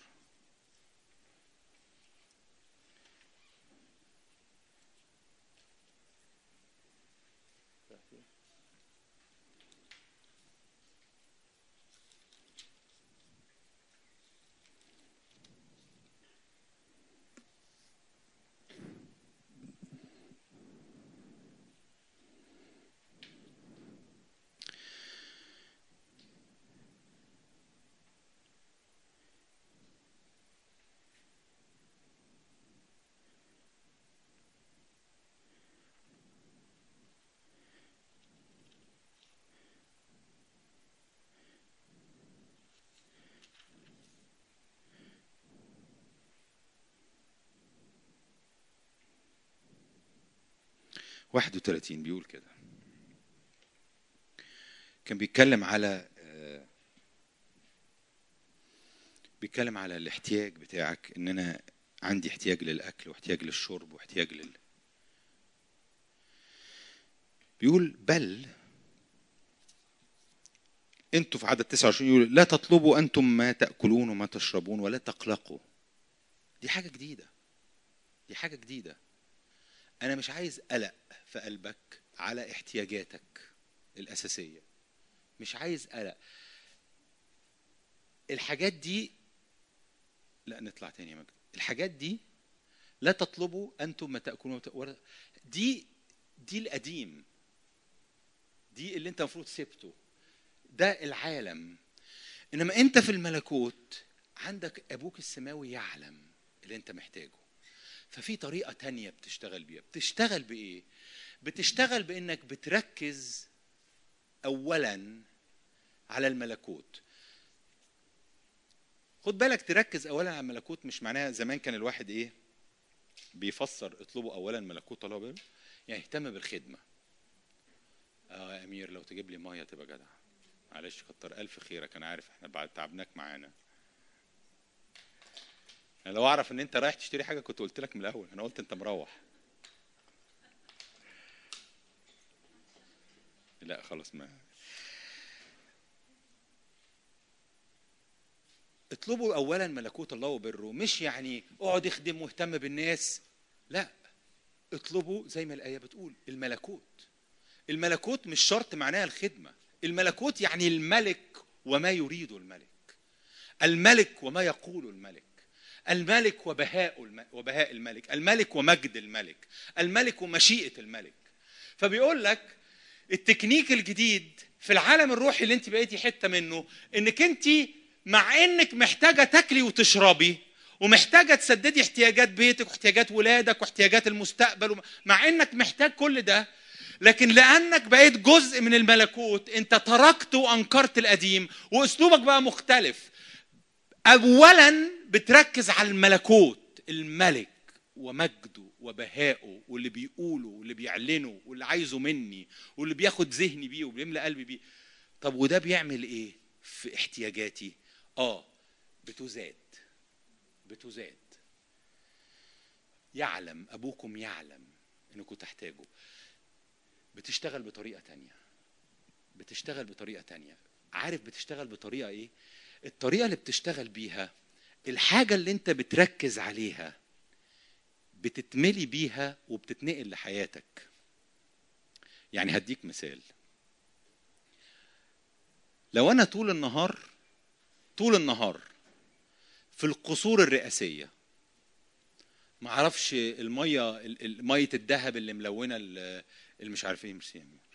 31 بيقول كده كان بيتكلم على آه، بيتكلم على الاحتياج بتاعك ان انا عندي احتياج للاكل واحتياج للشرب واحتياج لل بيقول بل انتوا في عدد 29 يقول لا تطلبوا انتم ما تاكلون وما تشربون ولا تقلقوا دي حاجه جديده دي حاجه جديده انا مش عايز قلق في قلبك على احتياجاتك الاساسيه مش عايز قلق الحاجات دي لا نطلع تاني يا مجد الحاجات دي لا تطلبوا انتم ما تاكلون وت- ولا- دي دي القديم دي اللي انت المفروض سبته ده العالم انما انت في الملكوت عندك ابوك السماوي يعلم اللي انت محتاجه ففي طريقة تانية بتشتغل بيها بتشتغل بإيه؟ بتشتغل بإنك بتركز أولا على الملكوت خد بالك تركز أولا على الملكوت مش معناها زمان كان الواحد إيه؟ بيفسر اطلبوا أولا ملكوت الله وبره يعني اهتم بالخدمة اه يا أمير لو تجيب لي مية تبقى جدع معلش كتر ألف خيرك أنا عارف احنا بعد تعبناك معانا انا لو اعرف ان انت رايح تشتري حاجه كنت قلت لك من الاول انا قلت انت مروح لا خلاص ما اطلبوا اولا ملكوت الله وبره مش يعني اقعد اخدم واهتم بالناس لا اطلبوا زي ما الايه بتقول الملكوت الملكوت مش شرط معناها الخدمه الملكوت يعني الملك وما يريد الملك الملك وما يقول الملك الملك وبهاء الم... وبهاء الملك الملك ومجد الملك الملك ومشيئة الملك فبيقول لك التكنيك الجديد في العالم الروحي اللي انت بقيتي حتة منه انك انت مع انك محتاجة تاكلي وتشربي ومحتاجة تسددي احتياجات بيتك واحتياجات ولادك واحتياجات المستقبل وم... مع انك محتاج كل ده لكن لانك بقيت جزء من الملكوت انت تركت وانكرت القديم واسلوبك بقى مختلف اولا بتركز على الملكوت الملك ومجده وبهائه واللي بيقوله واللي بيعلنه واللي عايزه مني واللي بياخد ذهني بيه وبيملى قلبي بيه طب وده بيعمل ايه في احتياجاتي اه بتزاد بتزاد يعلم ابوكم يعلم انكم تحتاجوا بتشتغل بطريقه تانية بتشتغل بطريقه تانية عارف بتشتغل بطريقه ايه الطريقه اللي بتشتغل بيها الحاجه اللي انت بتركز عليها بتتملي بيها وبتتنقل لحياتك يعني هديك مثال لو انا طول النهار طول النهار في القصور الرئاسيه ما اعرفش الميه ال- ال- ميه الذهب اللي ملونه ال- اللي مش عارف ايه ميرسي يا أمير.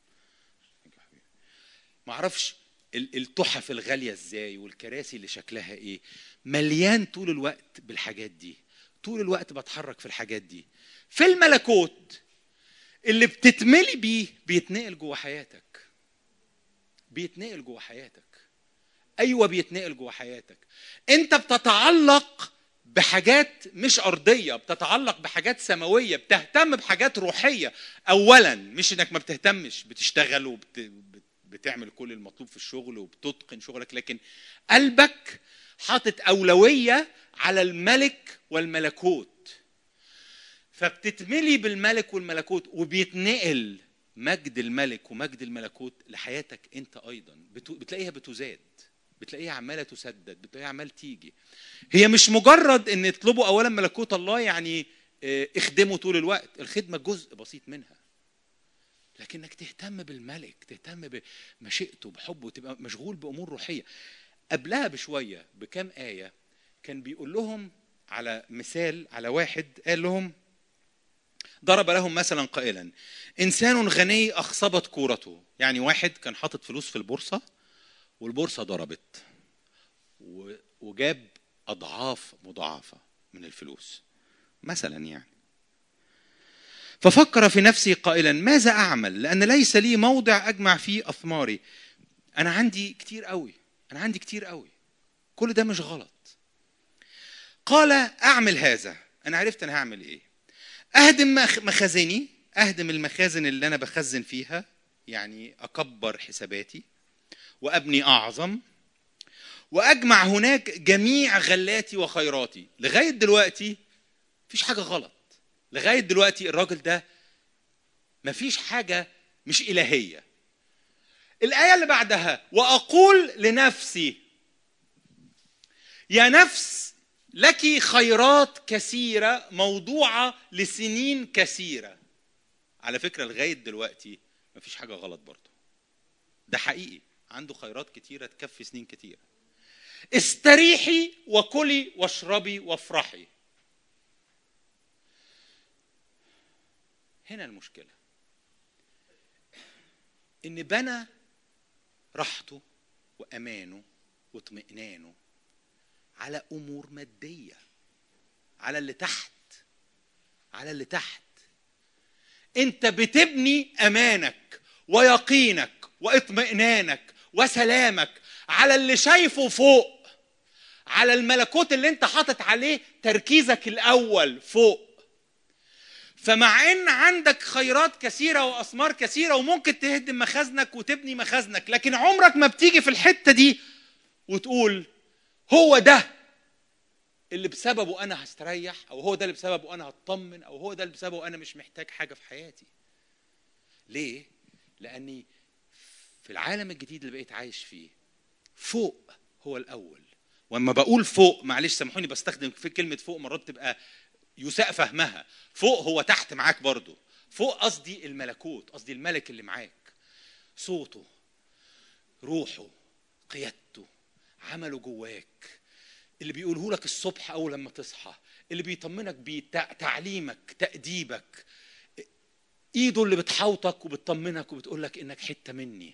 ما اعرفش ال- التحف الغاليه ازاي والكراسي اللي شكلها ايه مليان طول الوقت بالحاجات دي طول الوقت بتحرك في الحاجات دي في الملكوت اللي بتتملي بيه بيتنقل جوه حياتك بيتنقل جوه حياتك ايوه بيتنقل جوه حياتك انت بتتعلق بحاجات مش ارضيه بتتعلق بحاجات سماويه بتهتم بحاجات روحيه اولا مش انك ما بتهتمش بتشتغل وبتعمل كل المطلوب في الشغل وبتتقن شغلك لكن قلبك حاطط اولويه على الملك والملكوت فبتتملي بالملك والملكوت وبيتنقل مجد الملك ومجد الملكوت لحياتك انت ايضا بت- بتلاقيها بتزاد بتلاقيها عماله تسدد بتلاقيها عمال تيجي هي مش مجرد ان اطلبوا اولا ملكوت الله يعني اه، اخدموا طول الوقت الخدمه جزء بسيط منها لكنك تهتم بالملك تهتم بمشيئته بحبه تبقى مشغول بامور روحيه قبلها بشويه بكام ايه كان بيقول لهم على مثال على واحد قال لهم ضرب لهم مثلا قائلا انسان غني اخصبت كورته يعني واحد كان حاطط فلوس في البورصه والبورصه ضربت و- وجاب اضعاف مضاعفه من الفلوس مثلا يعني ففكر في نفسه قائلا ماذا اعمل لان ليس لي موضع اجمع فيه اثماري انا عندي كتير قوي انا عندي كتير قوي كل ده مش غلط قال اعمل هذا انا عرفت انا هعمل ايه اهدم مخ- مخازني اهدم المخازن اللي انا بخزن فيها يعني اكبر حساباتي وابني اعظم واجمع هناك جميع غلاتي وخيراتي لغايه دلوقتي مفيش حاجه غلط لغايه دلوقتي الراجل ده مفيش حاجه مش الهيه الايه اللي بعدها واقول لنفسي يا نفس لك خيرات كثيره موضوعه لسنين كثيره على فكره لغايه دلوقتي مفيش حاجه غلط برضه ده حقيقي عنده خيرات كتيره تكفي سنين كتيره استريحي وكلي واشربي وافرحي هنا المشكله ان بنى راحته وامانه واطمئنانه على امور ماديه على اللي تحت على اللي تحت انت بتبني امانك ويقينك واطمئنانك وسلامك على اللي شايفه فوق على الملكوت اللي انت حاطط عليه تركيزك الاول فوق فمع ان عندك خيرات كثيره واثمار كثيره وممكن تهدم مخازنك وتبني مخازنك لكن عمرك ما بتيجي في الحته دي وتقول هو ده اللي بسببه انا هستريح او هو ده اللي بسببه انا هطمن او هو ده اللي بسببه انا مش محتاج حاجه في حياتي ليه لاني في العالم الجديد اللي بقيت عايش فيه فوق هو الاول واما بقول فوق معلش سامحوني بستخدم في كلمه فوق مرات تبقى يساء فهمها فوق هو تحت معاك برضو فوق قصدي الملكوت قصدي الملك اللي معاك صوته روحه قيادته عمله جواك اللي بيقوله لك الصبح اول لما تصحى اللي بيطمنك بيه تع- تعليمك تأديبك ايده اللي بتحوطك وبتطمنك وبتقول لك انك حته مني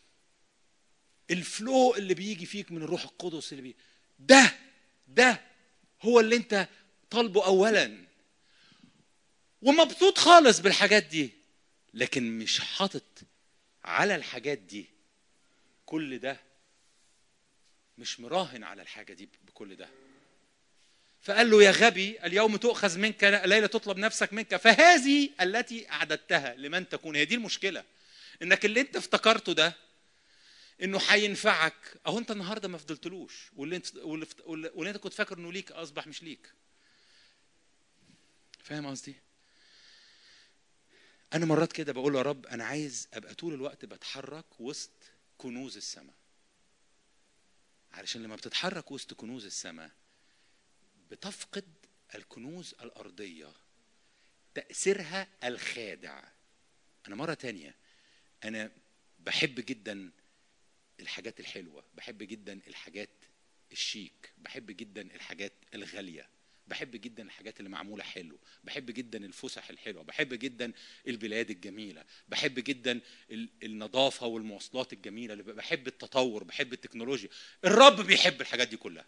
الفلو اللي بيجي فيك من الروح القدس اللي بي ده ده هو اللي انت طالبه اولا ومبسوط خالص بالحاجات دي لكن مش حاطط على الحاجات دي كل ده مش مراهن على الحاجه دي بكل ده فقال له يا غبي اليوم تؤخذ منك الليله تطلب نفسك منك فهذه التي اعددتها لمن تكون هي دي المشكله انك اللي انت افتكرته ده انه هينفعك اهو انت النهارده ما فضلتلوش واللي انت واللي, واللي واللي انت كنت فاكر انه ليك اصبح مش ليك فاهم قصدي انا مرات كده بقول يا رب انا عايز ابقى طول الوقت بتحرك وسط كنوز السماء علشان لما بتتحرك وسط كنوز السماء بتفقد الكنوز الارضيه تاثيرها الخادع انا مره تانية انا بحب جدا الحاجات الحلوه بحب جدا الحاجات الشيك بحب جدا الحاجات الغاليه بحب جدا الحاجات اللي معموله حلو بحب جدا الفسح الحلوه بحب جدا البلاد الجميله بحب جدا ال- النظافه والمواصلات الجميله اللي بحب التطور بحب التكنولوجيا الرب بيحب الحاجات دي كلها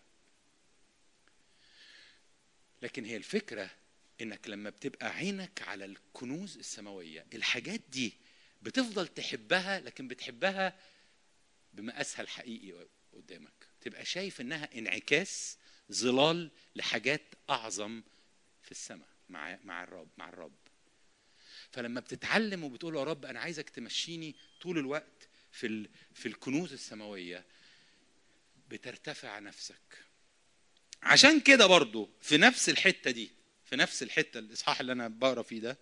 لكن هي الفكره انك لما بتبقى عينك على الكنوز السماويه الحاجات دي بتفضل تحبها لكن بتحبها بمقاسها الحقيقي قدامك تبقى شايف انها انعكاس ظلال لحاجات اعظم في السماء مع مع الرب مع الرب فلما بتتعلم وبتقول يا رب انا عايزك تمشيني طول الوقت في ال... في الكنوز السماويه بترتفع نفسك عشان كده برضو في نفس الحته دي في نفس الحته الاصحاح اللي انا بقرا فيه ده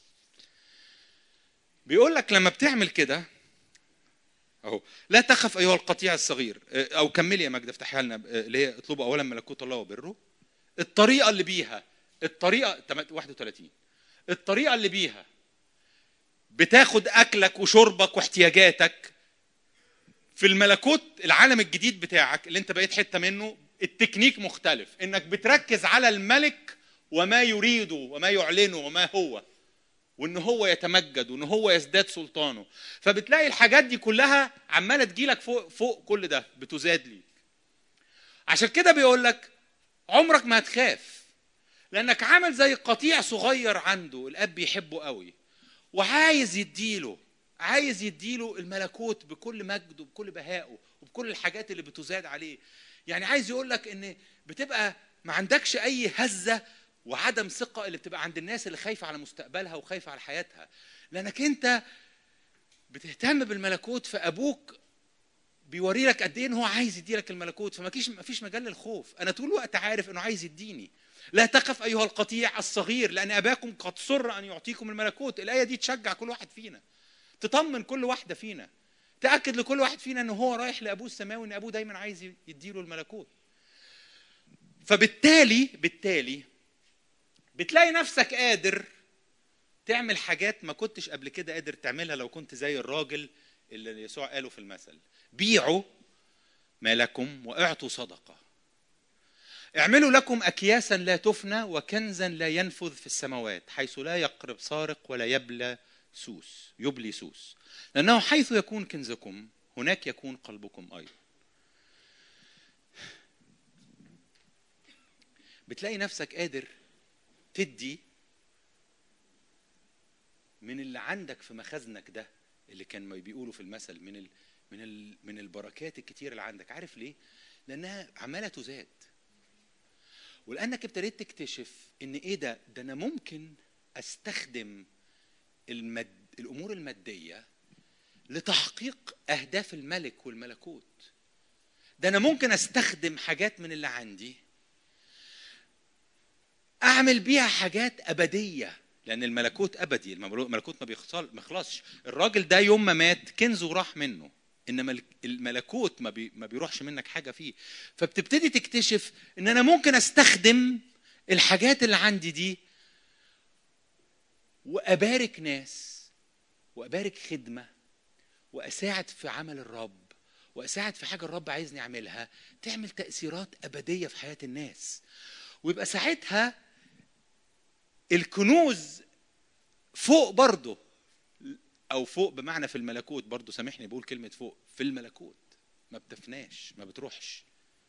بيقول لك لما بتعمل كده اهو لا تخف ايها القطيع الصغير او كملي يا مجد افتحيها لنا اللي هي اطلبوا اولا ملكوت الله وبره الطريقه اللي بيها الطريقه 31 الطريقه اللي بيها بتاخد اكلك وشربك واحتياجاتك في الملكوت العالم الجديد بتاعك اللي انت بقيت حته منه التكنيك مختلف انك بتركز على الملك وما يريده وما يعلنه وما هو وان هو يتمجد وان هو يزداد سلطانه فبتلاقي الحاجات دي كلها عماله تجيلك فوق فوق كل ده بتزاد ليك عشان كده بيقول لك عمرك ما هتخاف لانك عامل زي قطيع صغير عنده الاب بيحبه قوي وعايز يديله عايز يديله الملكوت بكل مجده بكل بهائه وبكل الحاجات اللي بتزاد عليه يعني عايز يقول لك ان بتبقى ما عندكش اي هزه وعدم ثقه اللي بتبقى عند الناس اللي خايفه على مستقبلها وخايفه على حياتها لانك انت بتهتم بالملكوت فابوك بيوري لك قد ايه ان هو عايز يدي لك الملكوت فما فيش ما فيش مجال للخوف انا طول الوقت عارف انه عايز يديني لا تخف ايها القطيع الصغير لان اباكم قد سر ان يعطيكم الملكوت الايه دي تشجع كل واحد فينا تطمن كل واحده فينا تاكد لكل واحد فينا ان هو رايح لابوه السماوي ان ابوه دايما عايز يديله الملكوت فبالتالي بالتالي بتلاقي نفسك قادر تعمل حاجات ما كنتش قبل كده قادر تعملها لو كنت زي الراجل اللي يسوع قاله في المثل بيعوا ما لكم واعطوا صدقه اعملوا لكم اكياسا لا تفنى وكنزا لا ينفذ في السماوات حيث لا يقرب سارق ولا يبلى سوس يبلي سوس لانه حيث يكون كنزكم هناك يكون قلبكم ايضا بتلاقي نفسك قادر تدي من اللي عندك في مخازنك ده اللي كان ما بيقولوا في المثل من ال من ال من البركات الكتير اللي عندك عارف ليه لانها عماله تزاد ولانك ابتديت تكتشف ان ايه ده ده انا ممكن استخدم المد الامور الماديه لتحقيق اهداف الملك والملكوت ده انا ممكن استخدم حاجات من اللي عندي اعمل بيها حاجات ابديه لان الملكوت ابدي الملكوت ما بيخلصش الراجل ده يوم ما مات كنزه راح منه انما الملكوت ما, بي ما بيروحش منك حاجه فيه فبتبتدي تكتشف ان انا ممكن استخدم الحاجات اللي عندي دي وابارك ناس وابارك خدمه واساعد في عمل الرب واساعد في حاجه الرب عايزني اعملها تعمل تاثيرات ابديه في حياه الناس ويبقى ساعتها الكنوز فوق برضه او فوق بمعنى في الملكوت برضه سامحني بقول كلمه فوق في الملكوت ما بتفناش ما بتروحش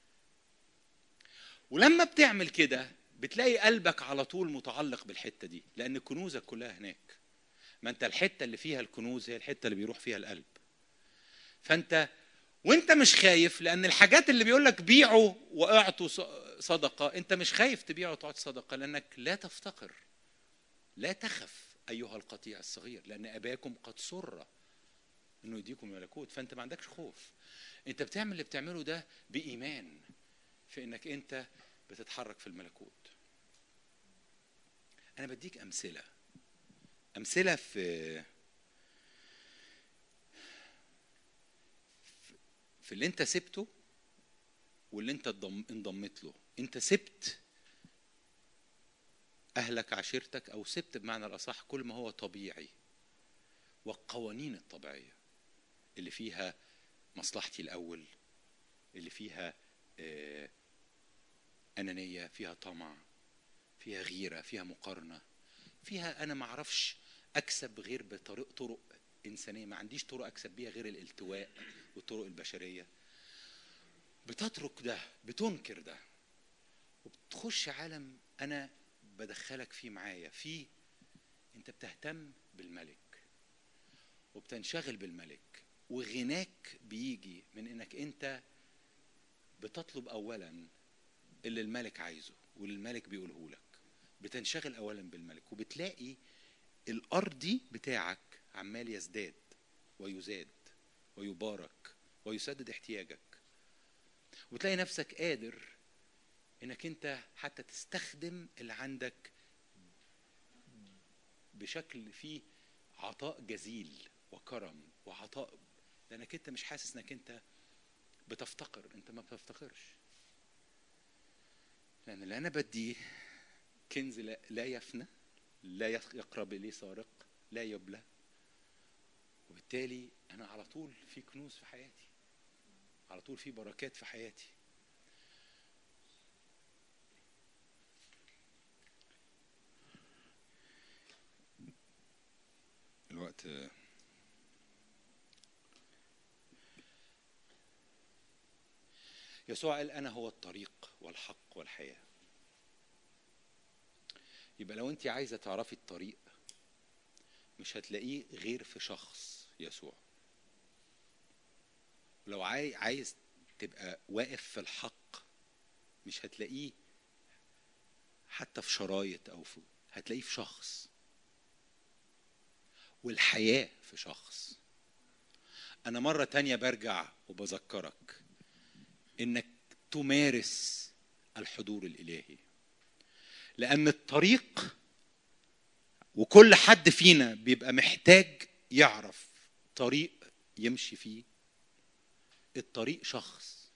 ولما بتعمل كده بتلاقي قلبك على طول متعلق بالحته دي لان كنوزك كلها هناك ما انت الحته اللي فيها الكنوز هي الحته اللي بيروح فيها القلب فانت وانت مش خايف لان الحاجات اللي بيقول لك بيعوا واعطوا صدقه انت مش خايف تبيع وتعطي صدقه لانك لا تفتقر لا تخف ايها القطيع الصغير لان اباكم قد سر انه يديكم ملكوت فانت ما عندكش خوف انت بتعمل اللي بتعمله ده بايمان في انك انت بتتحرك في الملكوت انا بديك امثله امثله في في اللي انت سبته واللي انت انضميت له انت سبت اهلك عشيرتك او سبت بمعنى الاصح كل ما هو طبيعي والقوانين الطبيعيه اللي فيها مصلحتي الاول اللي فيها آه، انانيه فيها طمع فيها غيره فيها مقارنه فيها انا ما اعرفش اكسب غير بطرق طرق انسانيه ما عنديش طرق اكسب بيها غير الالتواء والطرق البشريه بتترك ده بتنكر ده وبتخش عالم انا بدخلك فيه معايا فيه انت بتهتم بالملك وبتنشغل بالملك وغناك بيجي من انك انت بتطلب اولا اللي الملك عايزه واللي الملك بيقوله لك بتنشغل اولا بالملك وبتلاقي الارضي بتاعك عمال يزداد ويزاد ويبارك ويسدد احتياجك وتلاقي نفسك قادر انك انت حتى تستخدم اللي عندك بشكل فيه عطاء جزيل وكرم وعطاء لانك انت مش حاسس انك انت بتفتقر انت ما بتفتقرش لان اللي انا بديه كنز لا لا يفنى لا يقرب اليه سارق لا يبلى وبالتالي انا على طول في كنوز في حياتي على طول في بركات في حياتي الوقت يسوع قال انا هو الطريق والحق والحياه يبقى لو انت عايزه تعرفي الطريق مش هتلاقيه غير في شخص يسوع لو عاي- عايز تبقى واقف في الحق مش هتلاقيه حتى في شرايط او في هتلاقيه في شخص والحياة في شخص أنا مرة تانية برجع وبذكرك إنك تمارس الحضور الإلهي لأن الطريق وكل حد فينا بيبقى محتاج يعرف طريق يمشي فيه الطريق شخص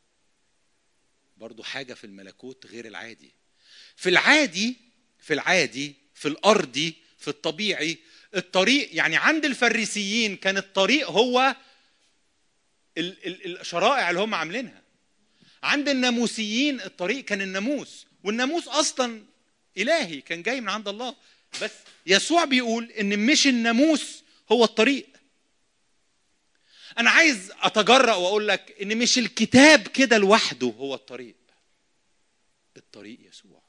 برضو حاجة في الملكوت غير العادي في العادي في العادي في الأرضي في الطبيعي الطريق يعني عند الفريسيين كان الطريق هو ال- ال- الشرائع اللي هم عاملينها عند الناموسيين الطريق كان الناموس والناموس اصلا الهي كان جاي من عند الله بس يسوع بيقول ان مش الناموس هو الطريق انا عايز اتجرأ واقول لك ان مش الكتاب كده لوحده هو الطريق الطريق يسوع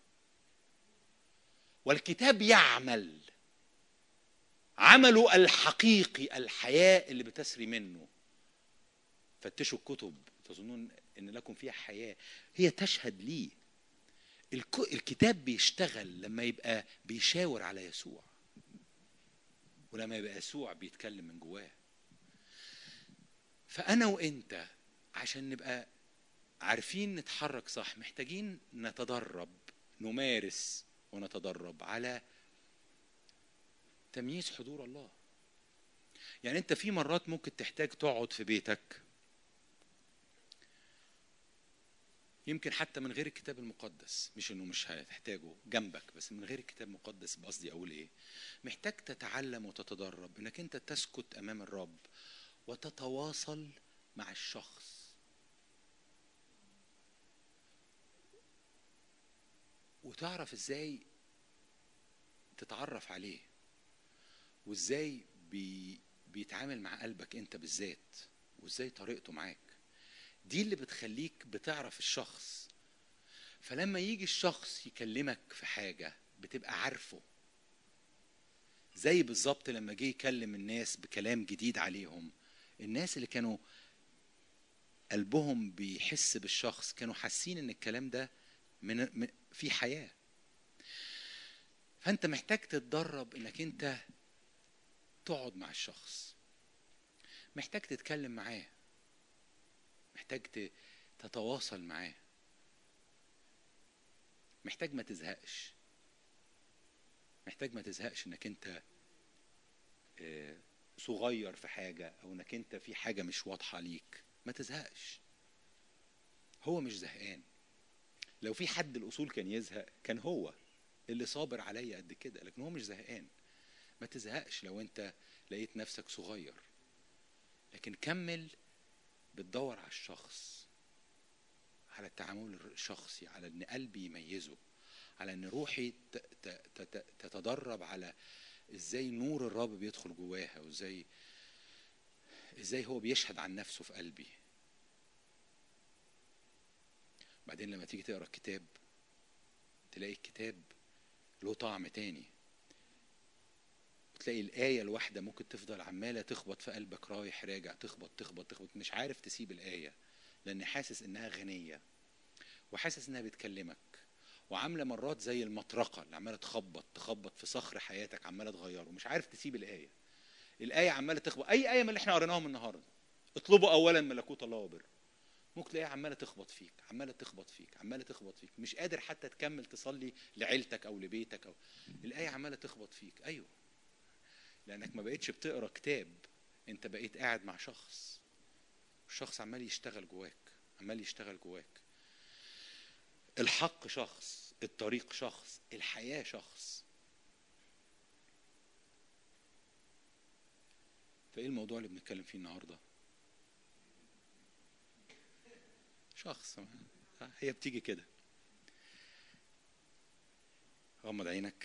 والكتاب يعمل عمله الحقيقي الحياة اللي بتسري منه فتشوا الكتب تظنون ان لكم فيها حياة هي تشهد لي الك- الكتاب بيشتغل لما يبقى بيشاور على يسوع ولما يبقى يسوع بيتكلم من جواه فأنا وأنت عشان نبقى عارفين نتحرك صح محتاجين نتدرب نمارس ونتدرب على تمييز حضور الله يعني انت في مرات ممكن تحتاج تقعد في بيتك يمكن حتى من غير الكتاب المقدس مش انه مش هتحتاجه جنبك بس من غير الكتاب المقدس بقصدي اقول ايه محتاج تتعلم وتتدرب انك انت تسكت امام الرب وتتواصل مع الشخص وتعرف ازاي تتعرف عليه وازاي بي بيتعامل مع قلبك انت بالذات وازاي طريقته معاك دي اللي بتخليك بتعرف الشخص فلما يجي الشخص يكلمك في حاجة بتبقى عارفه زي بالظبط لما جه يكلم الناس بكلام جديد عليهم الناس اللي كانوا قلبهم بيحس بالشخص كانوا حاسين ان الكلام ده من من- في حياه فانت محتاج تتدرب انك انت تقعد مع الشخص محتاج تتكلم معاه محتاج ت- تتواصل معاه محتاج ما تزهقش محتاج ما تزهقش انك انت آه، صغير في حاجة او انك انت في حاجة مش واضحة ليك ما تزهقش هو مش زهقان لو في حد الاصول كان يزهق كان هو اللي صابر عليا قد كده لكن هو مش زهقان ما تزهقش لو انت لقيت نفسك صغير لكن كمل بتدور على الشخص على التعامل الشخصي على ان قلبي يميزه على ان روحي ت- ت- ت- تتدرب على ازاي نور الرب بيدخل جواها وازاي ازاي هو بيشهد عن نفسه في قلبي بعدين لما تيجي تقرا الكتاب تلاقي الكتاب له طعم تاني وتلاقي الآية الواحدة ممكن تفضل عمالة تخبط في قلبك رايح راجع تخبط تخبط تخبط مش عارف تسيب الآية لأن حاسس إنها غنية وحاسس إنها بتكلمك وعاملة مرات زي المطرقة اللي عمالة تخبط تخبط في صخر حياتك عمالة تغيره ومش عارف تسيب الآية الآية عمالة تخبط أي آية من اللي احنا قريناهم النهاردة اطلبوا أولا ملكوت الله وبره ممكن تلاقيها عمالة تخبط فيك عمالة تخبط فيك عمالة تخبط فيك مش قادر حتى تكمل تصلي لعيلتك أو لبيتك أو الآية عمالة تخبط فيك أيوه لانك ما بقتش بتقرا كتاب انت بقيت قاعد مع شخص الشخص عمال يشتغل جواك عمال يشتغل جواك الحق شخص الطريق شخص الحياه شخص فايه الموضوع اللي بنتكلم فيه النهارده شخص هي بتيجي كده غمض عينك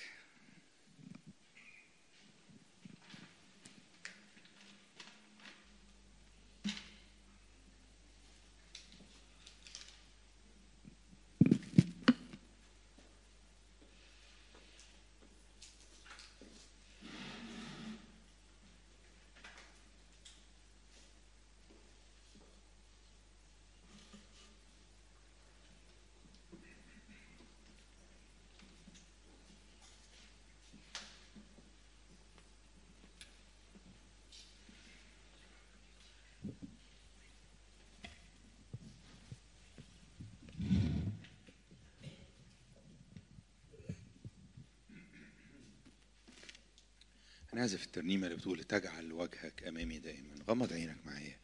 هنعزف الترنيمة اللي بتقول تجعل وجهك أمامي دائما غمض عينك معايا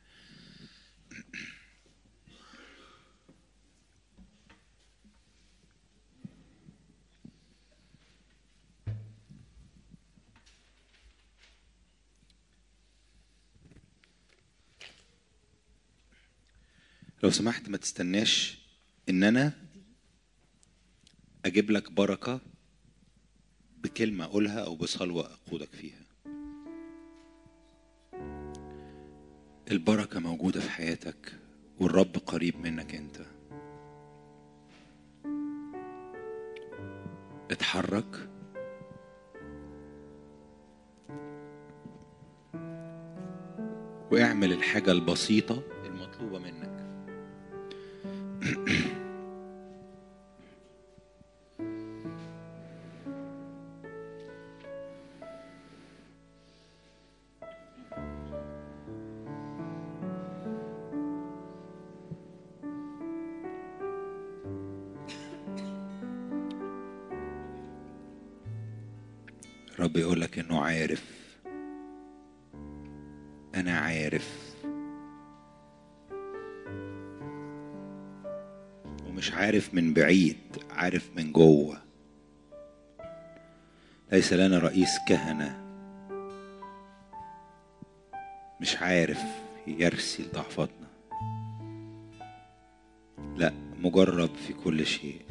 لو سمحت ما تستناش ان انا اجيب لك بركه بكلمه اقولها او بصلوه اقودك فيها البركه موجوده في حياتك والرب قريب منك انت اتحرك واعمل الحاجه البسيطه المطلوبه منك رب يقول لك انه عارف انا عارف ومش عارف من بعيد عارف من جوه ليس لنا رئيس كهنه مش عارف يرسي ضعفاتنا لا مجرب في كل شيء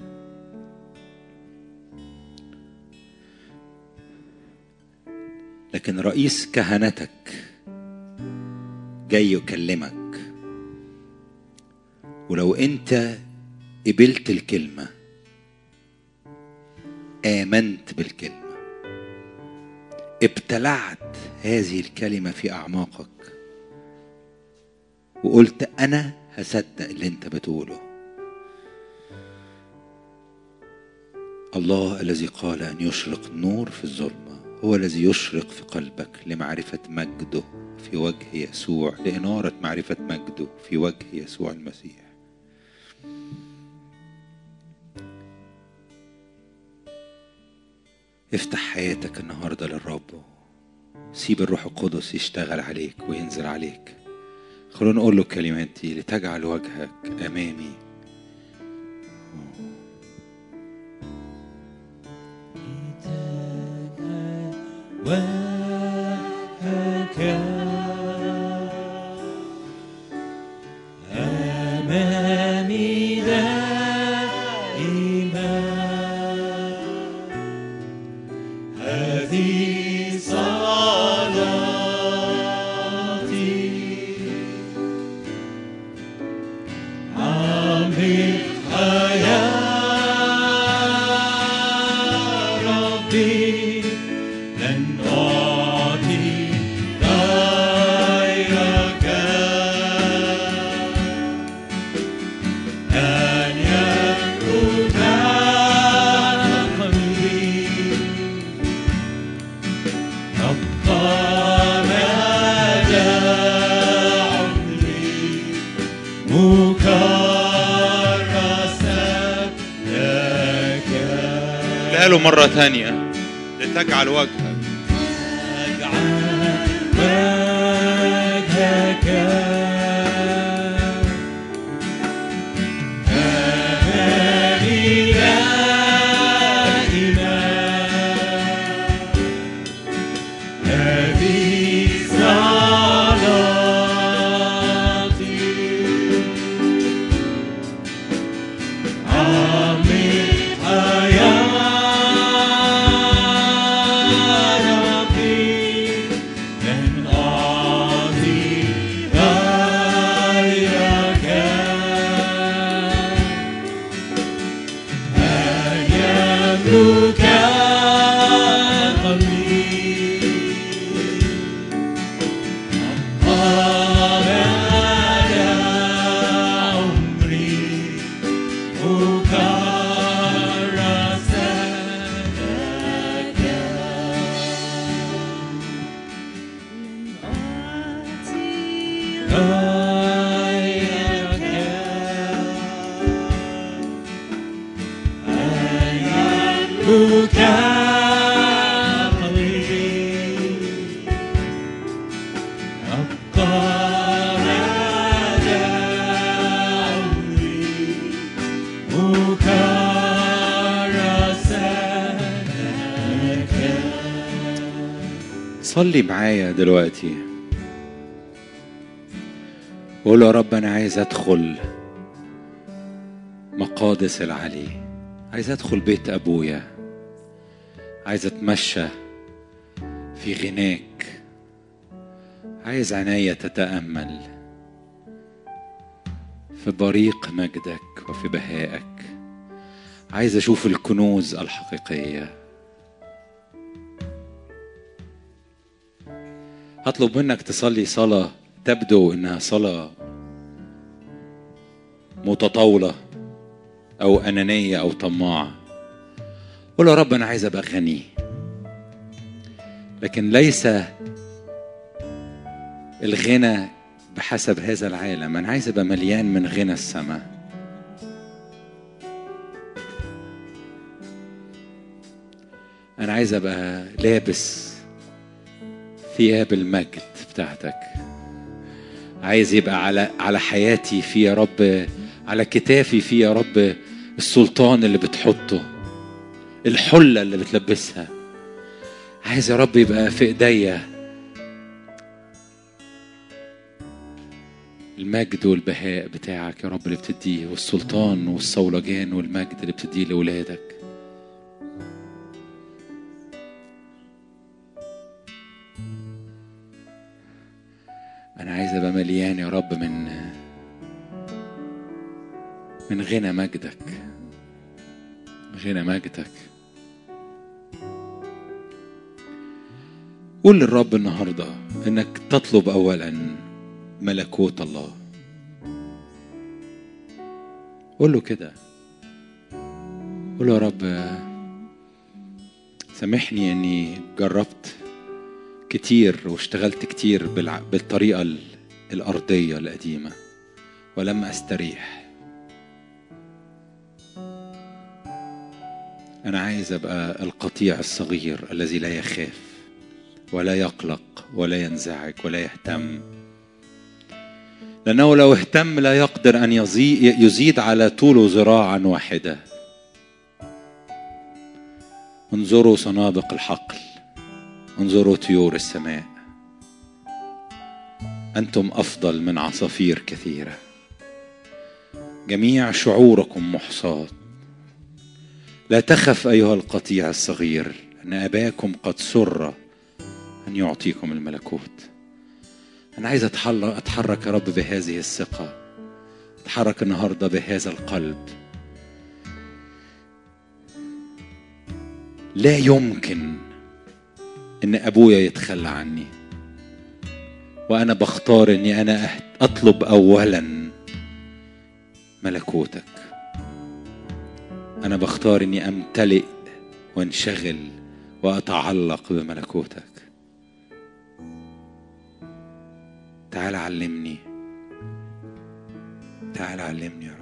لكن رئيس كهنتك جاي يكلمك ولو انت قبلت الكلمه امنت بالكلمه ابتلعت هذه الكلمه في اعماقك وقلت انا هصدق اللي انت بتقوله الله الذي قال ان يشرق النور في الظلمه هو الذي يشرق في قلبك لمعرفه مجده في وجه يسوع لاناره معرفه مجده في وجه يسوع المسيح افتح حياتك النهارده للرب سيب الروح القدس يشتغل عليك وينزل عليك خلونا نقول له الكلمات دي لتجعل وجهك امامي له مرة ثانية لتجعل وجهك صلي معايا دلوقتي وقول يا رب انا عايز ادخل مقادس العلي عايز ادخل بيت ابويا عايز اتمشى في غناك عايز عناية تتامل في بريق مجدك وفي بهائك عايز اشوف الكنوز الحقيقيه هطلب منك تصلي صلاة تبدو إنها صلاة متطاولة أو أنانية أو طماعة قول يا رب أنا عايز أبقى غني لكن ليس الغنى بحسب هذا العالم أنا عايز أبقى مليان من غنى السماء أنا عايز أبقى لابس ثياب المجد بتاعتك عايز يبقى على على حياتي في يا رب على كتافي في يا رب السلطان اللي بتحطه الحلة اللي بتلبسها عايز يا رب يبقى في ايديا المجد والبهاء بتاعك يا رب اللي بتديه والسلطان والصولجان والمجد اللي بتديه لأولادك أنا عايز أبقى مليان يا رب من من غنى مجدك غنى مجدك قول للرب النهارده انك تطلب اولا ملكوت الله قول له كده قول له يا رب سامحني اني جربت كتير واشتغلت كتير بالطريقة الأرضية القديمة ولم أستريح أنا عايز أبقى القطيع الصغير الذي لا يخاف ولا يقلق ولا ينزعج ولا يهتم لأنه لو اهتم لا يقدر أن يزيد على طوله ذراعا واحدة انظروا سنابق الحقل انظروا طيور السماء أنتم أفضل من عصافير كثيرة جميع شعوركم محصاة لا تخف أيها القطيع الصغير أن أباكم قد سر أن يعطيكم الملكوت أنا عايز أتحرك يا رب بهذه الثقة أتحرك النهاردة بهذا القلب لا يمكن ان ابويا يتخلى عني وانا بختار اني انا اطلب اولا ملكوتك انا بختار اني امتلئ وانشغل واتعلق بملكوتك تعال علمني تعال علمني يا رب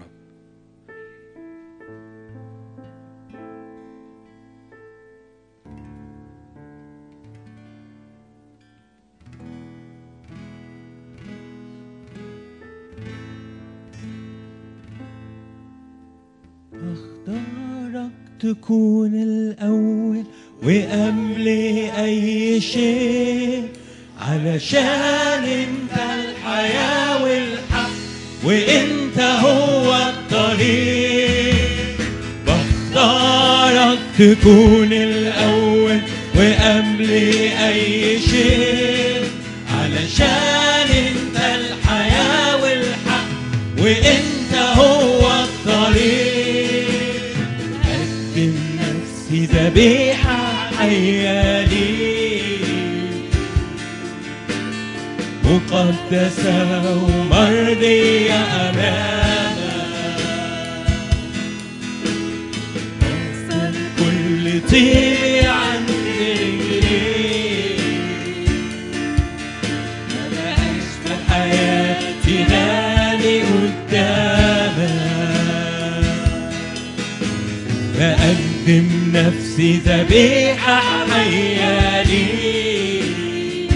تكون الأول وقبل أي شيء علشان انت الحياة والحق وانت هو الطريق بختارك تكون الأول وقبل أي شيء علشان انت الحياة والحق وانت هو الطريق قدم نفسي ذبيحة حية ليك مقدسة ومرضية أمامك أكثر كل طيب عند رجليك ما بقاش في حياتي غالي قدامك بقدم نفسي ذبيحة حية ليك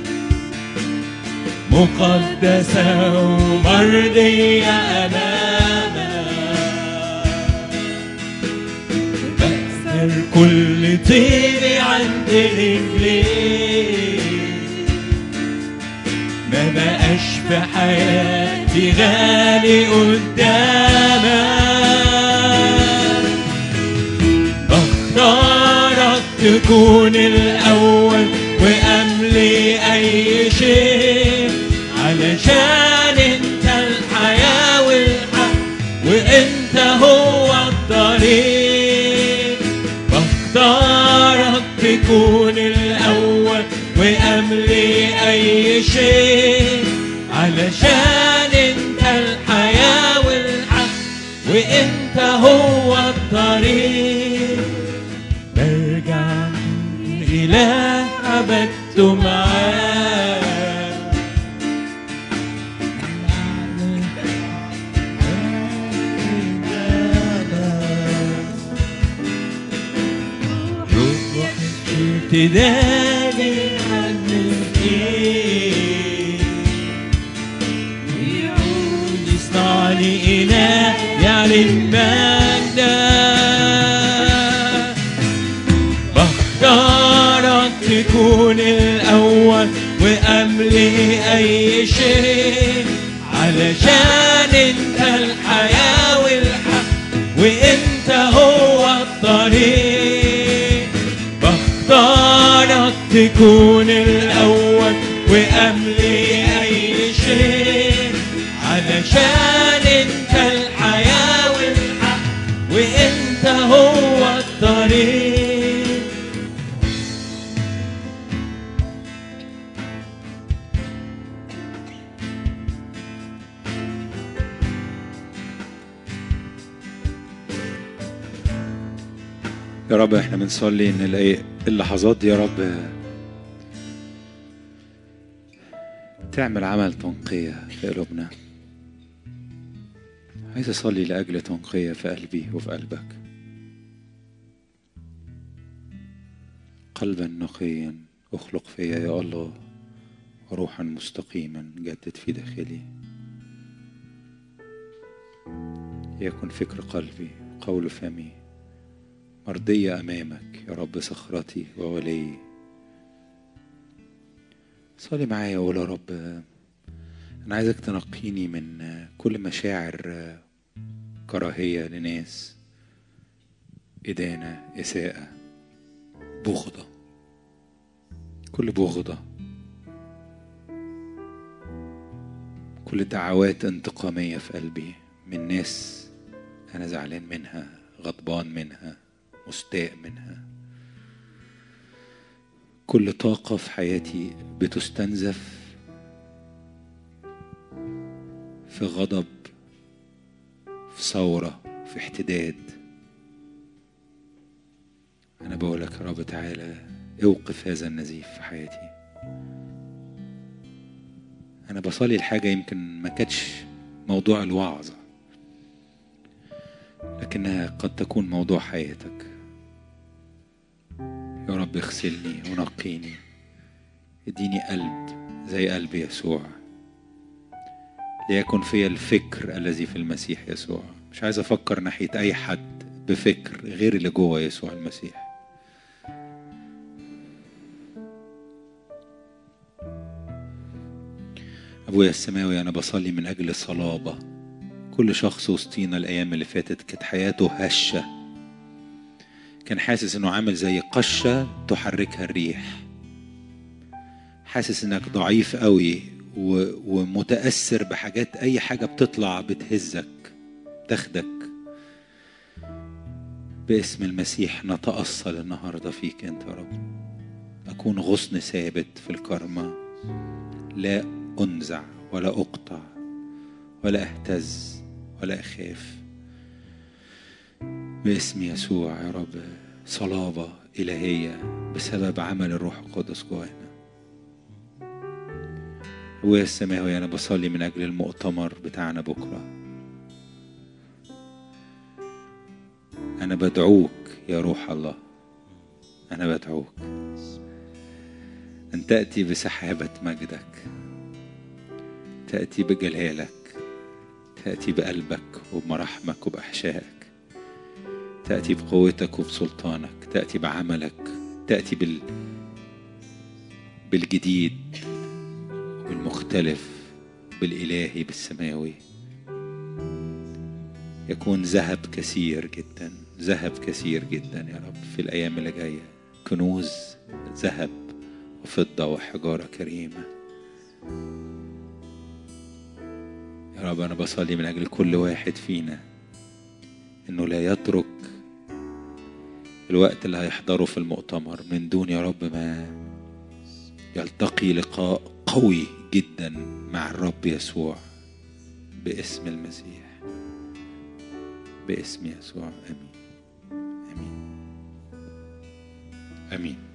مقدسة ومرضية أمامك بكسر كل طيب عند رجليك ما بقاش في حياتي غالي قدامك بختارك تكون الأول وقبل أي شيء علشان انت الحياة والحق وانت هو الطريق بختارك تكون الأول وقبل أي شيء علشان انت الحياة والحق وانت هو الطريق برجع إلى عبدت معاك روح ابتدالي عنك يعود يصنعني إله يعلن مجدك بختارك تكون الأول وقبل أي شيء علشان انت الحياة والحق وانت هو الطريق بختارك تكون الأول وقبل أي شيء علشان انت الحياة والحق وانت هو الطريق يا رب احنا بنصلي ان الأي- اللحظات دي يا رب تعمل عمل تنقية في قلوبنا عايز اصلي لاجل تنقية في قلبي وفي قلبك قلبا نقيا اخلق فيا يا الله وروحا مستقيما جدد في داخلي يكن فكر قلبي قول فمي مرضية أمامك يا رب صخرتي وولي صلي معايا وقول يا رب أنا عايزك تنقيني من كل مشاعر كراهية لناس إدانة إساءة بغضة كل بغضة كل دعوات انتقامية في قلبي من ناس أنا زعلان منها غضبان منها مستاء منها كل طاقة في حياتي بتستنزف في غضب في ثورة في احتداد أنا بقول لك يا رب تعالى اوقف هذا النزيف في حياتي أنا بصلي الحاجة يمكن ما كانتش موضوع الوعظة لكنها قد تكون موضوع حياتك يا رب اغسلني ونقيني اديني قلب زي قلب يسوع ليكن في الفكر الذي في المسيح يسوع مش عايز افكر ناحية اي حد بفكر غير اللي جوه يسوع المسيح ابويا السماوي انا بصلي من اجل صلابه كل شخص وسطينا الايام اللي فاتت كانت حياته هشه كان حاسس انه عامل زي قشه تحركها الريح حاسس انك ضعيف قوي و... ومتاثر بحاجات اي حاجه بتطلع بتهزك تاخدك باسم المسيح نتأصل النهارده فيك انت يا رب اكون غصن ثابت في الكرمه لا انزع ولا اقطع ولا اهتز ولا اخاف باسم يسوع يا رب صلابه الهيه بسبب عمل الروح القدس جوانا هو السماوي انا بصلي من اجل المؤتمر بتاعنا بكره انا بدعوك يا روح الله انا بدعوك ان تاتي بسحابه مجدك تأتي بجلالك تأتي بقلبك وبمراحمك وبأحشائك تأتي بقوتك وبسلطانك تأتي بعملك تأتي بال... بالجديد بالمختلف بالإلهي بالسماوي يكون ذهب كثير جدا ذهب كثير جدا يا رب في الأيام اللي جاية كنوز ذهب وفضة وحجارة كريمة يا رب أنا بصلي من أجل كل واحد فينا إنه لا يترك الوقت اللي هيحضره في المؤتمر من دون يا رب ما يلتقي لقاء قوي جدا مع الرب يسوع باسم المسيح باسم يسوع امين امين امين